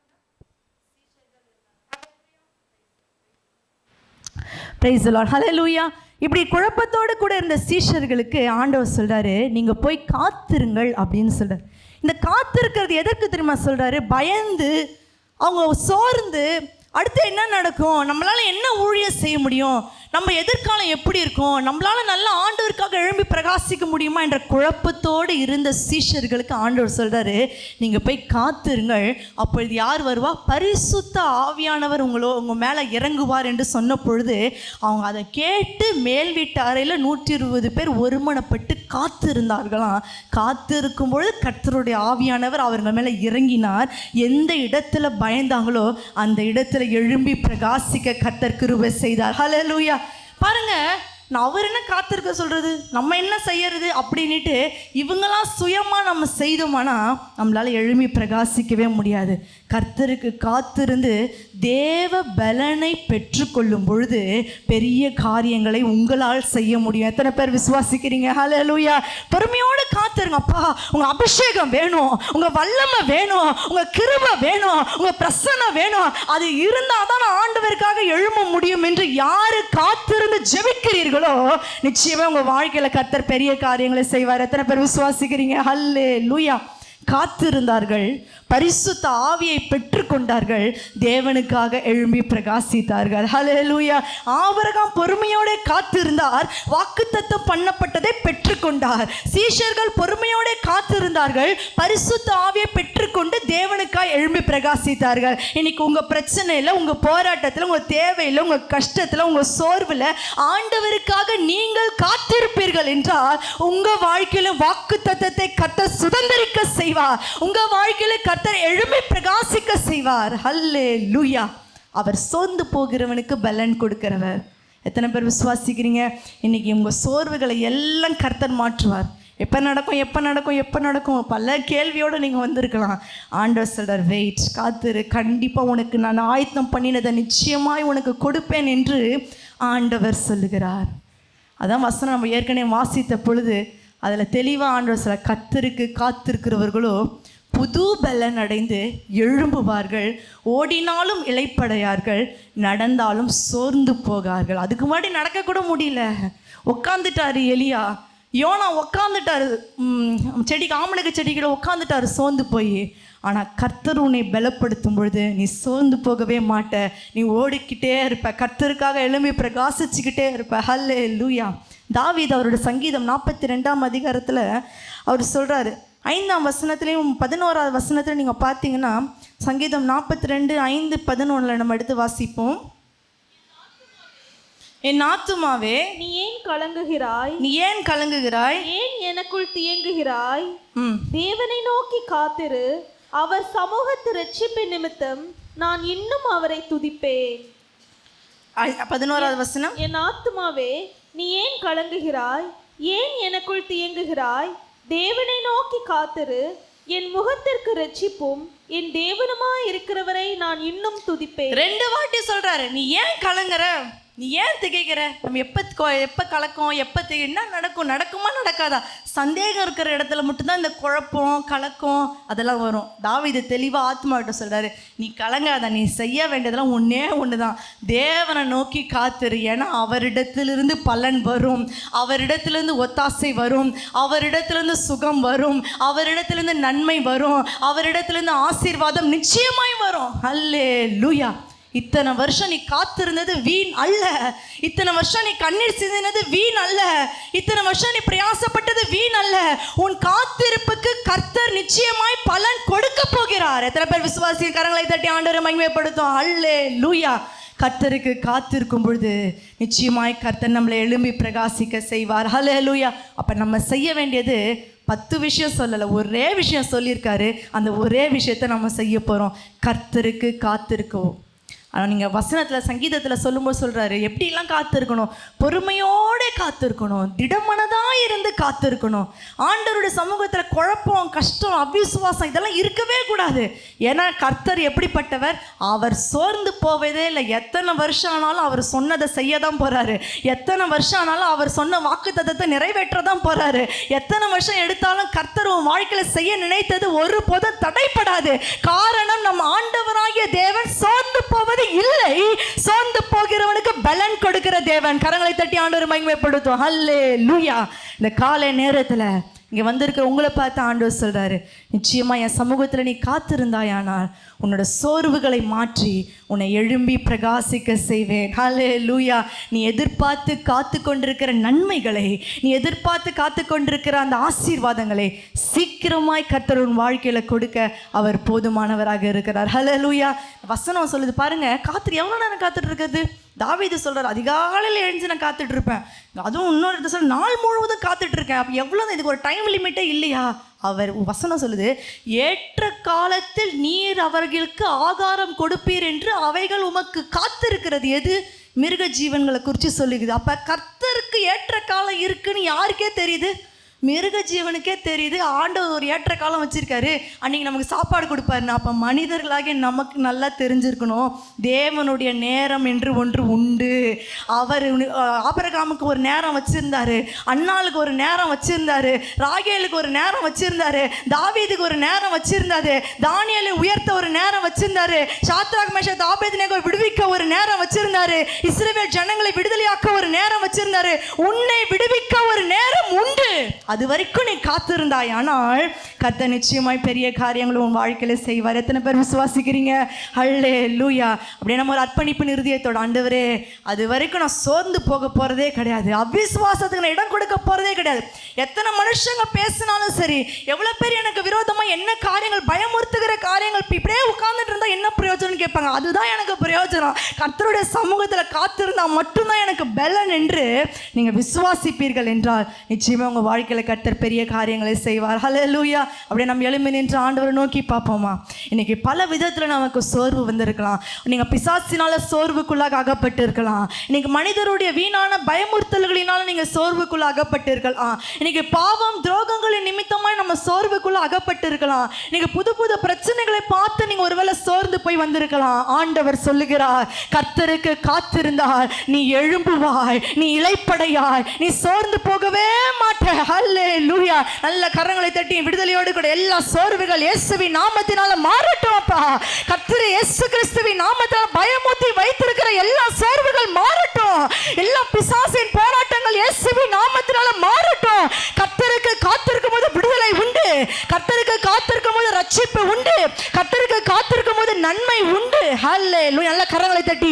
பிரைஸ் லார்ட் ஹalleluya இப்படி குழப்பத்தோடு கூட இருந்த சீஷர்களுக்கு ஆண்டவர் சொல்றாரு நீங்க போய் காத்திருங்கள் அப்படின்னு சொல்றாரு இந்த காத்திருக்கிறது எதற்கு தெரியுமா சொல்றாரு பயந்து அவங்க சோர்ந்து அடுத்து என்ன நடக்கும் நம்மளால என்ன ஊழியம் செய்ய முடியும் நம்ம எதிர்காலம் எப்படி இருக்கும் நம்மளால நல்ல ஆண்டவருக்காக எழும்பி பிரகாசிக்க முடியுமா என்ற குழப்பத்தோடு இருந்த சீஷர்களுக்கு ஆண்டவர் சொல்றாரு நீங்க போய் காத்திருங்கள் அப்பொழுது யார் வருவா பரிசுத்த ஆவியானவர் உங்களோ உங்க மேல இறங்குவார் என்று சொன்ன பொழுது அவங்க அதை கேட்டு மேல் வீட்டு அறையில் நூற்றி இருபது பேர் ஒருமனப்பட்டு காத்திருந்தார்களாம் காத்திருக்கும் பொழுது கர்த்தருடைய ஆவியானவர் அவர்கள் மேலே இறங்கினார் எந்த இடத்துல பயந்தாங்களோ அந்த இடத்துல எழும்பி பிரகாசிக்க கர்த்தர் கிருபை செய்தார் ஹalleluya பாருங்க நான் அவர் என்ன காத்திருக்க சொல்றது நம்ம என்ன செய்யறது அப்படின்ட்டு இவங்களாம் சுயமா நம்ம செய்தோமானா நம்மளால எழும்பி பிரகாசிக்கவே முடியாது கர்த்தருக்கு காத்திருந்து தேவ பலனை பெற்றுக்கொள்ளும் பொழுது பெரிய காரியங்களை உங்களால் செய்ய முடியும் எத்தனை பேர் விசுவாசிக்கிறீங்க ஹalleluya பொறுமையோடு காத்திருங்க அப்பா உங்க அபிஷேகம் வேணும் உங்க வல்லமை வேணும் உங்க கிருபை வேணும் உங்க பிரசன்னம் வேணும் அது இருந்தால் தான் நான் ஆண்டவருக்காக எழும்ப முடியும் என்று யாரு காத்திருந்து ஜெபிக்கிறீர்களோ நிச்சயமா உங்க வாழ்க்கையில கர்த்தர் பெரிய காரியங்களை செய்வார் எத்தனை பேர் விசுவாசிக்கிறீங்க ஹல்லே லூயா காத்திருந்தார்கள் பரிசுத்த ஆவியை பெற்றுக்கொண்டார்கள் தேவனுக்காக எழும்பி பிரகாசித்தார்கள் ஹalleluya ஆபிரகாம் பொறுமையோட காத்திருந்தார் வாக்குத்தத்தம் பண்ணப்பட்டதை பெற்றுக்கொண்டார் சீஷர்கள் பொறுமையோட காத்திருந்தார்கள் பரிசுத்த ஆவியை பெற்றுக்கொண்டு தேவனுக்காக எழும்பி பிரகாசித்தார்கள் இன்னைக்கு உங்க பிரச்சனையில உங்க போராட்டத்தில் உங்க தேவையில் உங்க கஷ்டத்தில் உங்க சோர்வில் ஆண்டவருக்காக நீங்கள் காத்திருப்பீர்கள் என்றால் உங்க வாழ்க்கையில வாக்கு தத்தத்தை கத்த சுதந்திரிக்க செய்வார் உங்க வாழ்க்கையில கர்த்தர் எழும்பி பிரகாசிக்க செய்வார் ஹல்லே லூயா அவர் சோர்ந்து போகிறவனுக்கு பலன் கொடுக்கிறவர் எத்தனை பேர் விசுவாசிக்கிறீங்க இன்னைக்கு உங்க சோர்வுகளை எல்லாம் கர்த்தர் மாற்றுவார் எப்போ நடக்கும் எப்போ நடக்கும் எப்போ நடக்கும் பல கேள்வியோடு நீங்கள் வந்திருக்கலாம் ஆண்டவர் சொல்றார் வெயிட் காத்திரு கண்டிப்பாக உனக்கு நான் ஆயத்தம் பண்ணினதை நிச்சயமாய் உனக்கு கொடுப்பேன் என்று ஆண்டவர் சொல்லுகிறார் அதான் வசனம் நம்ம ஏற்கனவே வாசித்த பொழுது அதில் தெளிவாக ஆண்டவர் சொல்ல கத்தருக்கு காத்திருக்கிறவர்களோ புது பலன் அடைந்து எழும்புவார்கள் ஓடினாலும் இளைப்படையார்கள் நடந்தாலும் சோர்ந்து போகார்கள் அதுக்கு முன்னாடி நடக்கக்கூட முடியல உட்காந்துட்டாரு எலியா யோனா உக்காந்துட்டாரு ம், செடிக்கு ஆமணக்கு செடிகளை உட்காந்துட்டாரு சோர்ந்து போய் ஆனால் கர்த்தர் உன்னை பலப்படுத்தும் பொழுது நீ சோர்ந்து போகவே மாட்ட நீ ஓடிக்கிட்டே இருப்ப கர்த்தருக்காக எழும்பி பிரகாசிச்சுக்கிட்டே இருப்ப ஹல்லே லூயா தாவீது அவரோட சங்கீதம் நாற்பத்தி ரெண்டாம் அதிகாரத்தில் அவர் சொல்கிறாரு ஐந்தாம் வசனத்துலேயும் பதினோராவது வசனத்தில் நீங்கள் பார்த்தீங்கன்னா சங்கீதம் நாற்பத்தி ரெண்டு ஐந்து பதினொன்றில் நம்ம எடுத்து வாசிப்போம் என் ஆத்துமாவே நீ ஏன் கலங்குகிறாய் நீ ஏன் கலங்குகிறாய் ஏன் எனக்குள் தியங்குகிறாய் ம் தேவனை நோக்கி காத்திரு அவர் சமூகத்து ரட்சிப்பின் நிமித்தம் நான் இன்னும் அவரை துதிப்பேன் ஐ- பதினோராவது வசனம் என் ஆத்துமாவே நீ ஏன் கலங்குகிறாய் ஏன் எனக்குள் தியங்குகிறாய் தேவனை நோக்கி காத்திரு என் முகத்திற்கு ரட்சிப்பும் என் தேவனுமாய் இருக்கிறவரை நான் இன்னும் துதிப்பேன் ரெண்டு வாட்டி சொல்றாரு நீ ஏன் கலங்குற நீ ஏன் திகைக்கிற நம்ம எப்போ கொ- எப்போ கலக்கம் எப்போ திகை என்ன நடக்கும் நடக்குமா நடக்காதா சந்தேகம் இருக்கிற இடத்துல மட்டும்தான் இந்த குழப்பம் கலக்கம் அதெல்லாம் வரும் தாவீது தெளிவாக ஆத்மாவிட்ட சொல்றாரு நீ கலங்காத நீ செய்ய வேண்டியதெல்லாம் ஒன்றே ஒன்று தான் தேவனை நோக்கி காத்திரு ஏன்னா அவரிடத்திலிருந்து பலன் வரும் அவரிடத்திலிருந்து ஒத்தாசை வரும் அவரிடத்திலிருந்து சுகம் வரும் அவரிடத்திலிருந்து நன்மை வரும் அவரிடத்திலிருந்து ஆசீர்வாதம் நிச்சயமாய் வரும் அல்லே லூயா இத்தனை வருஷம் நீ காத்திருந்தது வீண் அல்ல இத்தனை வருஷம் நீ கண்ணீர் சிந்தினது வீண் அல்ல இத்தனை வருஷம் நீ பிரயாசப்பட்டது வீண் அல்ல உன் காத்திருப்புக்கு கர்த்தர் நிச்சயமாய் பலன் கொடுக்க போகிறார் எத்தனை பேர் விசுவாசியின் கரங்களை தட்டி ஆண்டவரை மகிமைப்படுத்தும் அல்லே லூயா கர்த்தருக்கு காத்திருக்கும் பொழுது நிச்சயமாய் கர்த்தர் நம்மளை எழும்பி பிரகாசிக்க செய்வார் ஹலே லூயா அப்போ நம்ம செய்ய வேண்டியது பத்து விஷயம் சொல்லலை ஒரே விஷயம் சொல்லியிருக்காரு அந்த ஒரே விஷயத்தை நம்ம செய்ய போகிறோம் கர்த்தருக்கு காத்திருக்கவும் ஆனால் நீங்கள் வசனத்தில் சங்கீதத்தில் சொல்லும்போது சொல்கிறாரு எப்படிலாம் காத்திருக்கணும் பொறுமையோடு காத்திருக்கணும் திடமனதாக இருந்து காத்திருக்கணும் ஆண்டவருடைய சமூகத்தில் குழப்பம் கஷ்டம் அவிசுவாசம் இதெல்லாம் இருக்கவே கூடாது ஏன்னா கர்த்தர் எப்படிப்பட்டவர் அவர் சோர்ந்து போவதே இல்லை எத்தனை வருஷம் ஆனாலும் அவர் சொன்னதை செய்ய தான் போகிறாரு எத்தனை வருஷம் ஆனாலும் அவர் சொன்ன வாக்கு தத்தத்தை நிறைவேற்ற தான் போகிறாரு எத்தனை வருஷம் எடுத்தாலும் கர்த்தர் உன் வாழ்க்கையில் செய்ய நினைத்தது ஒரு போதும் தடைப்படாது காரணம் நம்ம ஆண்டவராகிய தேவன் சோர்ந்து போவது இல்லை சோர்ந்து போகிறவனுக்கு பலன் கொடுக்கிற தேவன் கரங்களை தட்டி ஆண்டவர் மகிமைப்படுத்தும் ஹல்லே லூயா இந்த காலை நேரத்தில் இங்கே வந்திருக்கிற உங்களை பார்த்து ஆண்டவர் சொல்கிறாரு நிச்சயமாக என் சமூகத்தில் நீ காத்திருந்தாயானால் உன்னோட சோர்வுகளை மாற்றி உன்னை எழும்பி பிரகாசிக்க செய்வேன் ஹலே லூயா நீ எதிர்பார்த்து காத்து கொண்டிருக்கிற நன்மைகளை நீ எதிர்பார்த்து காத்து கொண்டிருக்கிற அந்த ஆசீர்வாதங்களை சீக்கிரமாய் கர்த்தர் உன் வாழ்க்கையில் கொடுக்க அவர் போதுமானவராக இருக்கிறார் ஹலே லூயா வசனம் சொல்லுது பாருங்க காத்து எவ்வளோ நேரம் காத்துட்டு இருக்கிறது தாவீது சொல்றார் அதிகாலையில் எழுந்து நான் காத்துட்டு இருப்பேன் அதுவும் இன்னொரு இடத்துல சொல்ல நாள் முழுவதும் காத்துட்டு இருக்கேன் அப்போ எவ்வளோ இதுக்கு ஒரு டைம் லிமிட்டே இல்லையா அவர் வசனம் சொல்லுது ஏற்ற காலத்தில் நீர் அவர்களுக்கு ஆகாரம் கொடுப்பீர் என்று அவைகள் உமக்கு காத்திருக்கிறது எது மிருக ஜீவன்களை குறித்து சொல்லுகிறது அப்போ கர்த்தருக்கு ஏற்ற காலம் இருக்குன்னு யாருக்கே தெரியுது மிருக ஜீவனுக்கே தெரியுது ஆண்டவர் ஒரு ஏற்ற காலம் வச்சிருக்காரு அன்னைக்கு நமக்கு சாப்பாடு கொடுப்பாருன்னு அப்போ மனிதர்களாகிய நமக்கு நல்லா தெரிஞ்சிருக்கணும் தேவனுடைய நேரம் என்று ஒன்று உண்டு அவர் உனி- அஹ் ஆபிரகாமுக்கு ஒரு நேரம் வச்சிருந்தாரு அண்ணாளுக்கு ஒரு நேரம் வச்சிருந்தாரு ராகேலுக்கு ஒரு நேரம் வச்சிருந்தாரு தாவீதுக்கு ஒரு நேரம் வச்சிருந்தாரு தானியலை உயர்த்த ஒரு நேரம் வச்சிருந்தாரு சாத்ராக் மேஷ தாபேத்னேகோ விடுவிக்க ஒரு நேரம் வச்சிருந்தாரு இஸ்ரவேல் ஜனங்களை விடுதலையாக்க ஒரு நேரம் வச்சிருந்தாரு உன்னை விடுவிக்க ஒரு நேரம் உண்டு அது வரைக்கும் நீ காத்திருந்தாய் ஆனால் கர்த்தர் நிச்சயமாய் பெரிய காரியங்களும் உன் வாழ்க்கையில செய்வார் எத்தனை பேர் விசுவாசிக்கிறீங்க ஹல்லே லூயா அப்படியே நம்ம ஒரு அர்ப்பணிப்பு நிறுதியத்தோட ஆண்டவரே அது வரைக்கும் நான் சோர்ந்து போக போறதே கிடையாது அவிசுவாசத்துக்கு நான் இடம் கொடுக்க போறதே கிடையாது எத்தனை மனுஷங்க பேசினாலும் சரி எவ்வளவு பேர் எனக்கு விரோதமா என்ன காரியங்கள் பயமுறுத்துகிற காரியங்கள் இப்ப இப்படியே உட்கார்ந்துட்டு இருந்தா என்ன பிரயோஜனம் கேட்பாங்க அதுதான் எனக்கு பிரயோஜனம் கர்த்தருடைய சமூகத்துல காத்திருந்தா மட்டும்தான் எனக்கு பலன் என்று நீங்க விசுவாசிப்பீர்கள் என்றால் நிச்சயமா உங்க வாழ்க்கையில கர்த்தர் பெரிய காரியங்களை செய்வார் ஹalleluya அப்படியே நம்ம எழும்பி நின்று ஆண்டவரை நோக்கி பார்ப்போமா இன்னைக்கு பல விதத்துல நமக்கு சோர்வு வந்திருக்கலாம் நீங்க பிசாசினால சோர்வுக்குள்ளாக அகப்பட்டு இருக்கலாம் இன்னைக்கு மனிதருடைய வீணான பயமுறுத்தல்களினால நீங்க சோர்வுக்குள்ள அகப்பட்டு இருக்கலாம் இன்னைக்கு பாவம் துரோகங்களின் நிமித்தமாய் நம்ம சோர்வுக்குள்ள அகப்பட்டு இருக்கலாம் நீங்க புது புது பிரச்சனைகளை பார்த்து நீங்க ஒருவேளை சோர்ந்து போய் வந்திருக்கலாம் ஆண்டவர் சொல்லுகிறார் கர்த்தருக்கு காத்திருந்தால் நீ எழும்புவாய் நீ இலைப்படையாய் நீ சோர்ந்து போகவே மாட்ட ஹல்லே லூயா நல்ல கரங்களை தட்டி விடுதலையோடு கூட எல்லா சோர்வுகள் இயேசுவின் நாமத்தினால மாறட்டும் அப்பா கர்த்தர் இயேசு கிறிஸ்துவின் நாமத்தால பயமுத்தி வைத்திருக்கிற எல்லா சோர்வுகள் மாறட்டும் எல்லா பிசாசின் போராட்டங்கள் இயேசுவின் நாமத்தினால மாறட்டும்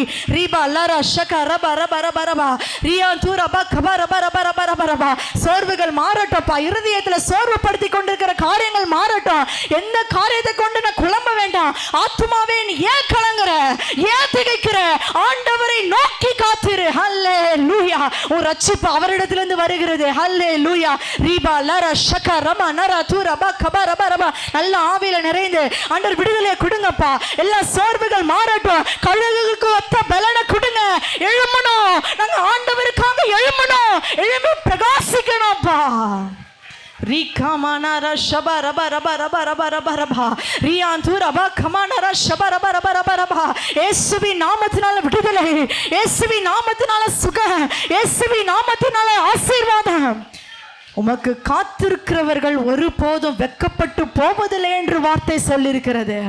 ரீபா லரா ஷக ரப ரப ரப ரபா ரியா தூ ரபா கபா ரப ரப ரப ரப ரபா சோர்வுகள் மாறட்டும்ப்பா இருதயத்துல சோர்வுபடுத்தி கொண்டிருக்கிற காரியங்கள் மாறட்டும் எந்த காரியத்தை கொண்டு நான் குழம்ப வேண்டாம் ஆத்துமாவே நீ ஏன் கலங்குற ஏன் திகைக்கிற ஆண்டவரை நோக்கி காத்திரு ஹல்லே லூயா உன் ரட்சிப்பு அவரிடத்திலிருந்து வருகிறது ஹல்லே லூயா ரீபா லர ஷக ரம நர தூ ரபா கபா ரபா ரபா நல்ல ஆவியில நிறைந்து ஆண்டவர் விடுதலையை கொடுங்கப்பா எல்லா சோர்வுகள் மாறட்டும் கழுகுகளுக்கு ஒத்த பலனை கொடுங்க எழுமணும் நாங்க ஆண்டவருக்காக எழுமணும் எழும்பி பிரகாசிக்கணும்ப்பா ரிகமனர ஷப ரப ரப ரப ரப ரப ரபா ரியாந்து ரப கமனர ஷப ரப ரப ரப ரபா இயேசுவி நாமத்தினால விடுதலை இயேசுவி நாமத்தினால சுகம் இயேசுவி நாமத்தினால ஆசீர்வாதம் உமக்கு காத்திருக்கிறவர்கள் ஒருபோதும் வெக்கப்பட்டு போவதில்லை என்று வார்த்தை சொல்லியிருக்கிறது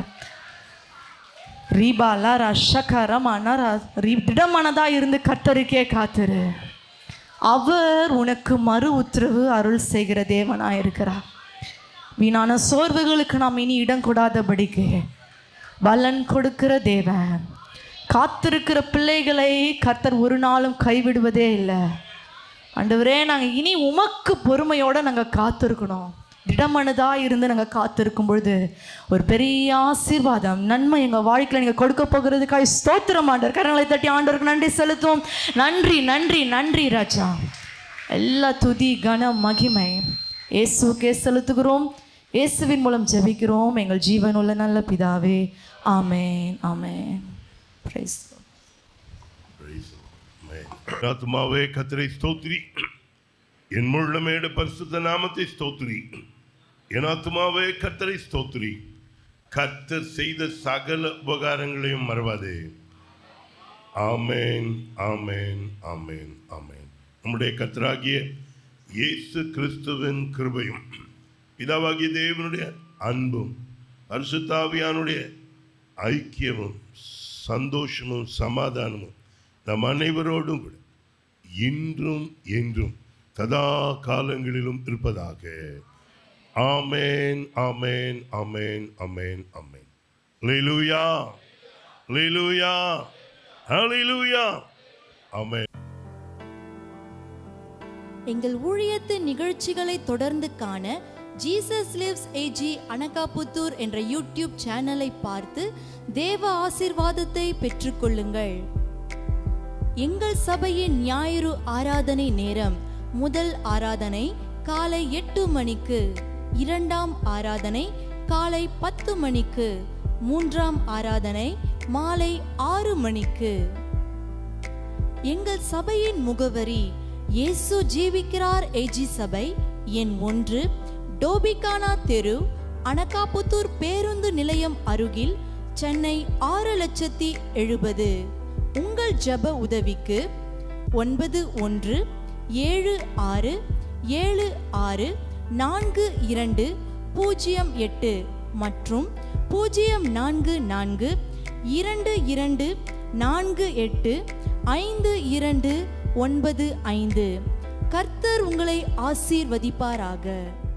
ரீபா லாரா ஷக ரமா நரா ரீ திடமனதா இருந்து கத்தருக்கே காத்திரு அவர் உனக்கு மறு உத்தரவு அருள் செய்கிற தேவனாய் இருக்கிறார் வீணான சோர்வுகளுக்கு நாம் இனி இடம் கொடாதபடிக்கு பலன் கொடுக்கிற தேவன் காத்திருக்கிற பிள்ளைகளை கர்த்தர் ஒரு நாளும் கைவிடுவதே இல்லை ஆண்டவரே நாங்கள் இனி உமக்கு பொறுமையோடு நாங்கள் காத்திருக்கணும் திடமனதாக இருந்து நாங்கள் காத்திருக்கும் பொழுது ஒரு பெரிய ஆசீர்வாதம் நன்மை எங்கள் வாழ்க்கையில் நீங்கள் கொடுக்க போகிறதுக்காக ஸ்தோத்திரம் ஆண்டவர் கரங்களை தட்டி ஆண்டவருக்கு நன்றி செலுத்துவோம் நன்றி நன்றி நன்றி ராஜா எல்லா துதி கன மகிமை இயேசுக்கே செலுத்துகிறோம் இயேசுவின் மூலம் ஜெபிக்கிறோம் எங்கள் ஜீவனுள்ள நல்ல பிதாவே ஆமேன் ஆமேன் Praise the Lord. ஆத்மாவே கத்தரை ஸ்தோத்திரி என் முள்ளமேடு பரிசுத்த நாமத்தை ஸ்தோத்திரி என் ஆத்மாவே கத்தரை ஸ்தோத்திரி கர்த்தர் செய்த சகல உபகாரங்களையும் மறவாதே ஆமேன் ஆமேன் ஆமேன் ஆமேன் நம்முடைய கர்த்தராகிய இயேசு கிறிஸ்துவின் கிருபையும் பிதாவாகிய தேவனுடைய அன்பும் பரிசுத்தாவியானுடைய ஐக்கியமும் சந்தோஷமும் சமாதானமும் நம் அனைவரோடும் கூட இன்றும் என்றும் சதா காலங்களிலும் இருப்பதாக ஆமேன் ஆமேன் ஆமேன் ஆமேன் ஆமேன் லேலூயா லேலூயா ஹalleluya ஆமென் எங்கள் ஊழியத்தின் நிகழ்ச்சிகளை தொடர்ந்து காண ஜீசஸ் லிவ்ஸ் ஏஜி அனகாபுத்தூர் என்ற யூடியூப் சேனலை பார்த்து தேவ ஆசீர்வாதத்தை பெற்றுக்கொள்ளுங்கள் எங்கள் சபையின் ஞாயிறு ஆராதனை நேரம் முதல் ஆராதனை காலை எட்டு மணிக்கு இரண்டாம் ஆராதனை காலை பத்து மணிக்கு மூன்றாம் ஆராதனை மாலை ஆறு மணிக்கு எங்கள் சபையின் முகவரி இயேசு ஜீவிக்கிறார் ஏஜி சபை எண் ஒன்று டோபிகானா தெரு அனகாபுத்தூர் பேருந்து நிலையம் அருகில் சென்னை ஆறு லட்சத்தி எழுபது உங்கள் ஜெப உதவிக்கு ஒன்பது ஒன்று ஏழு ஆறு ஏழு ஆறு நான்கு இரண்டு பூஜ்ஜியம் எட்டு மற்றும் பூஜ்ஜியம் நான்கு நான்கு இரண்டு இரண்டு நான்கு எட்டு ஐந்து இரண்டு ஒன்பது ஐந்து கர்த்தர் உங்களை ஆசீர்வதிப்பாராக